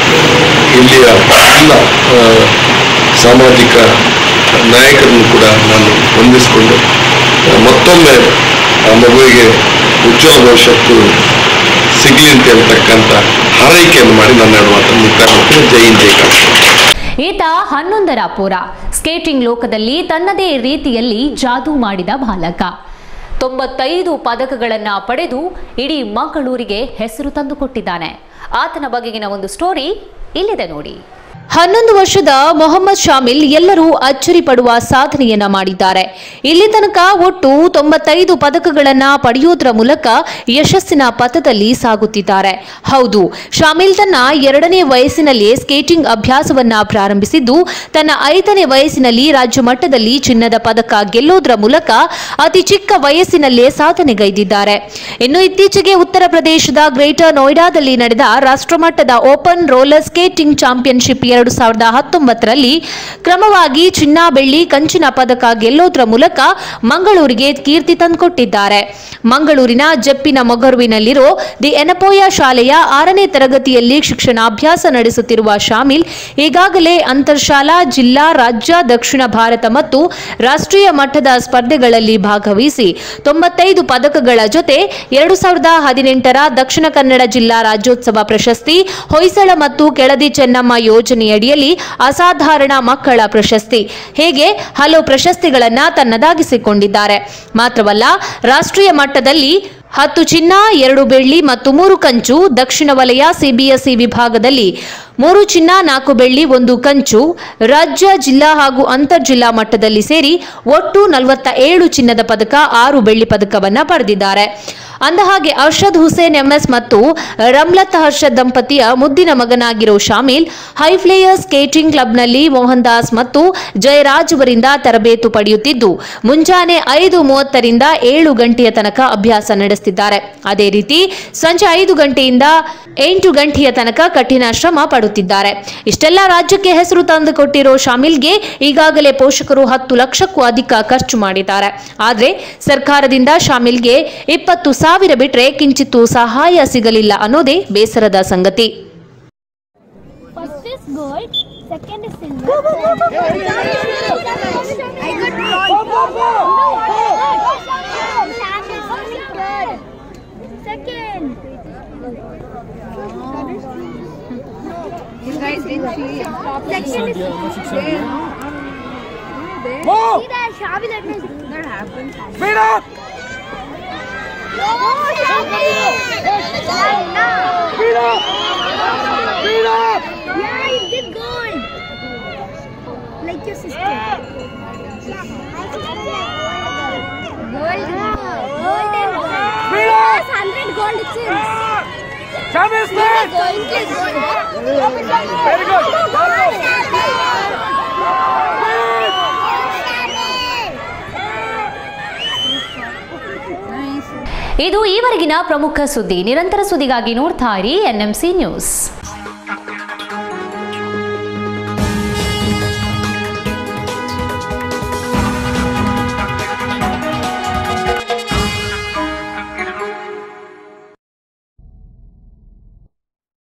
ಇಲ್ಲಿಯ ಎಲ್ಲ ಆ, ಸಾಮಾಜಿಕ ನಾಯಕರನ್ನು ಕೂಡ ನಾನು ವಂದಿಸಿಕೊಂಡು ಆ, ಮತ್ತೊಮ್ಮೆ ಆ ಮಗುವಿಗೆ ಉಜ್ವಲ ಭವಿಷ್ಯತ್ತು ಸಿಗಲಿ ಅಂತ ಹೇಳ್ತಕ್ಕಂಥ ಹಾರೈಕೆಯನ್ನು ಮಾಡಿ ನನ್ನ ಎರಡು ಮಾತನ್ನು ಮುಕ್ತಾಯ ಮಾಡ್ತೀನಿ ಜೈ ಹಿಂದ್ ಜೈ ಕರ್ನಾಟಕ ಈತ ಹನ್ನೊಂದರ ಪುರ ಸ್ಕೇಟಿಂಗ್ ಲೋಕದಲ್ಲಿ ತನ್ನದೇ ರೀತಿಯಲ್ಲಿ ಜಾದೂ ಮಾಡಿದ ಬಾಲಕ ತೊಂಬತ್ತೈದು ಪದಕಗಳನ್ನ ಪಡೆದು ಇಡೀ ಮಂಗಳೂರಿಗೆ ಹೆಸರು ತಂದುಕೊಟ್ಟಿದ್ದಾನೆ ಆತನ ಬಗೆಗಿನ ಒಂದು ಸ್ಟೋರಿ ಇಲ್ಲಿದೆ ನೋಡಿ ಹನ್ನೊಂದು ವರ್ಷದ ಮೊಹಮ್ಮದ್ ಶಾಮಿಲ್ ಎಲ್ಲರೂ ಅಚ್ಚರಿ ಪಡುವ ಸಾಧನೆಯನ್ನ ಮಾಡಿದ್ದಾರೆ ಇಲ್ಲಿ ತನಕ ಒಟ್ಟು ತೊಂಬತ್ತೈದು ಪದಕಗಳನ್ನ ಪಡೆಯುವುದರ ಮೂಲಕ ಯಶಸ್ಸಿನ ಪಥದಲ್ಲಿ ಸಾಗುತ್ತಿದ್ದಾರೆ ಹೌದು ಶಾಮಿಲ್ ತನ್ನ ಎರಡನೇ ವಯಸ್ಸಿನಲ್ಲೇ ಸ್ಕೇಟಿಂಗ್ ಅಭ್ಯಾಸವನ್ನ ಪ್ರಾರಂಭಿಸಿದ್ದು ತನ್ನ ಐದನೇ ವಯಸ್ಸಿನಲ್ಲಿ ರಾಜ್ಯ ಮಟ್ಟದಲ್ಲಿ ಚಿನ್ನದ ಪದಕ ಗೆಲ್ಲೋದ್ರ ಮೂಲಕ ಅತಿ ಚಿಕ್ಕ ವಯಸ್ಸಿನಲ್ಲೇ ಸಾಧನೆಗೈದಿದ್ದಾರೆ ಇನ್ನು ಇತ್ತೀಚೆಗೆ ಉತ್ತರ ಪ್ರದೇಶದ ಗ್ರೇಟರ್ ನೋಯ್ಡಾದಲ್ಲಿ ನಡೆದ ರಾಷ್ಟ್ರಮಟ್ಟದ ಓಪನ್ ರೋಲರ್ ಸ್ಕೇಟಿಂಗ್ ಚಾಂಪಿಯನ್ಶಿಪ್ ಎರಡು ಸಾವಿರದ ಹತ್ತೊಂಬತ್ತರಲ್ಲಿ ಕ್ರಮವಾಗಿ ಚಿನ್ನ ಬೆಳ್ಳಿ ಕಂಚಿನ ಪದಕ ಗೆಲ್ಲೋದ್ರ ಮೂಲಕ ಮಂಗಳೂರಿಗೆ ಕೀರ್ತಿ ತಂದುಕೊಟ್ಟಿದ್ದಾರೆ ಮಂಗಳೂರಿನ ಜಪ್ಪಿನ ಮೊಗರುವಿನಲ್ಲಿರೋ ದಿ ಎನಪೋಯ ಶಾಲೆಯ ಆರನೇ ತರಗತಿಯಲ್ಲಿ ಶಿಕ್ಷಣಾಭ್ಯಾಸ ನಡೆಸುತ್ತಿರುವ ಶಾಮಿಲ್ ಈಗಾಗಲೇ ಅಂತರ್ಶಾಲಾ ಜಿಲ್ಲಾ ರಾಜ್ಯ ದಕ್ಷಿಣ ಭಾರತ ಮತ್ತು ರಾಷ್ಟ್ರೀಯ ಮಟ್ಟದ ಸ್ಪರ್ಧೆಗಳಲ್ಲಿ ಭಾಗವಹಿಸಿ ತೊಂಬತ್ತೈದು ಪದಕಗಳ ಜೊತೆ ಎರಡು ಸಾವಿರದ ಹದಿನೆಂಟರ ದಕ್ಷಿಣ ಕನ್ನಡ ಜಿಲ್ಲಾ ರಾಜ್ಯೋತ್ಸವ ಪ್ರಶಸ್ತಿ ಹೊಯ್ಸಳ ಮತ್ತು ಕೆಳದಿ ಚೆನ್ನಮ್ಮ ಯೋಜನೆಯಡಿಯಲ್ಲಿ ಅಸಾಧಾರಣ ಮಕ್ಕಳ ಪ್ರಶಸ್ತಿ ಹೀಗೆ ಹಲವು ಪ್ರಶಸ್ತಿಗಳನ್ನ ತನ್ನದಾಗಿಸಿಕೊಂಡಿದ್ದಾರೆ ಮಾತ್ರವಲ್ಲ ರಾಷ್ಟ್ರೀಯ ಮಟ್ಟದಲ್ಲಿ ಹತ್ತು ಚಿನ್ನ ಎರಡು ಬೆಳ್ಳಿ ಮತ್ತು ಮೂರು ಕಂಚು ದಕ್ಷಿಣ ವಲಯ ಸಿಬಿಎಸ್ಇ ವಿಭಾಗದಲ್ಲಿ ಮೂರು ಚಿನ್ನ ನಾಲ್ಕು ಬೆಳ್ಳಿ ಒಂದು ಕಂಚು ರಾಜ್ಯ ಜಿಲ್ಲಾ ಹಾಗೂ ಅಂತರ್ಜಿಲ್ಲಾ ಮಟ್ಟದಲ್ಲಿ ಸೇರಿ ಒಟ್ಟು ನಲವತ್ತ ಏಳು ಚಿನ್ನದ ಪದಕ ಆರು ಬೆಳ್ಳಿ ಪದಕವನ್ನ ಪಡೆದಿದ್ದಾರೆ ಅಂದಹಾಗೆ ಅರ್ಷದ್ ಹುಸೇನ್ ಎಂಎಸ್ ಮತ್ತು ರಮ್ಲತ್ ಹರ್ಷದ್ ದಂಪತಿಯ ಮುದ್ದಿನ ಮಗನಾಗಿರೋ ಶಾಮಿಲ್ ಹೈಫ್ಲೇಯರ್ ಸ್ಕೇಟಿಂಗ್ ಕ್ಲಬ್ನಲ್ಲಿ ಮೋಹನ್ ದಾಸ್ ಮತ್ತು ಜಯರಾಜ್ ಅವರಿಂದ ತರಬೇತು ಪಡೆಯುತ್ತಿದ್ದು ಮುಂಜಾನೆ ಐದು ಮೂವತ್ತರಿಂದ ಏಳು ಗಂಟೆಯ ತನಕ ಅಭ್ಯಾಸ ನಡೆಸುತ್ತಿದ್ದಾರೆ ಅದೇ ರೀತಿ ಸಂಜೆ ಐದು ಗಂಟೆಯಿಂದ ಎಂಟು ಗಂಟೆಯ ತನಕ ಕಠಿಣ ಶ್ರಮ ಪಡುತ್ತಿದ್ದಾರೆ ಇಷ್ಟೆಲ್ಲ ರಾಜ್ಯಕ್ಕೆ ಹೆಸರು ತಂದುಕೊಟ್ಟಿರೋ ಶಾಮಿಲ್ಗೆ ಈಗಾಗಲೇ ಪೋಷಕರು ಹತ್ತು ಲಕ್ಷಕ್ಕೂ ಅಧಿಕ ಖರ್ಚು ಮಾಡಿದ್ದಾರೆ ಆದ್ರೆ ಸರ್ಕಾರದಿಂದ ಶಾಮಿಲ್ಗೆ ಇಪ್ಪತ್ತು ಸಾವಿರ ಬಿಟ್ರೆ ಕಿಂಚಿತ್ತೂ ಸಹಾಯ ಸಿಗಲಿಲ್ಲ ಅನ್ನೋದೇ ಬೇಸರದ ಸಂಗತಿ First is gold, second is silver. I got third. Second. Second is See that Shabi that that happens. Yeah, you did gold. Like your sister. Gold. Gold and gold. Yes, 100 gold itself. Very good. ಇದು ಈವರೆಗಿನ ಪ್ರಮುಖ ಸುದ್ದಿ ನಿರಂತರ ಸುದ್ದಿಗಾಗಿ ನೋಡ್ತಾ ಇರಿ NMC news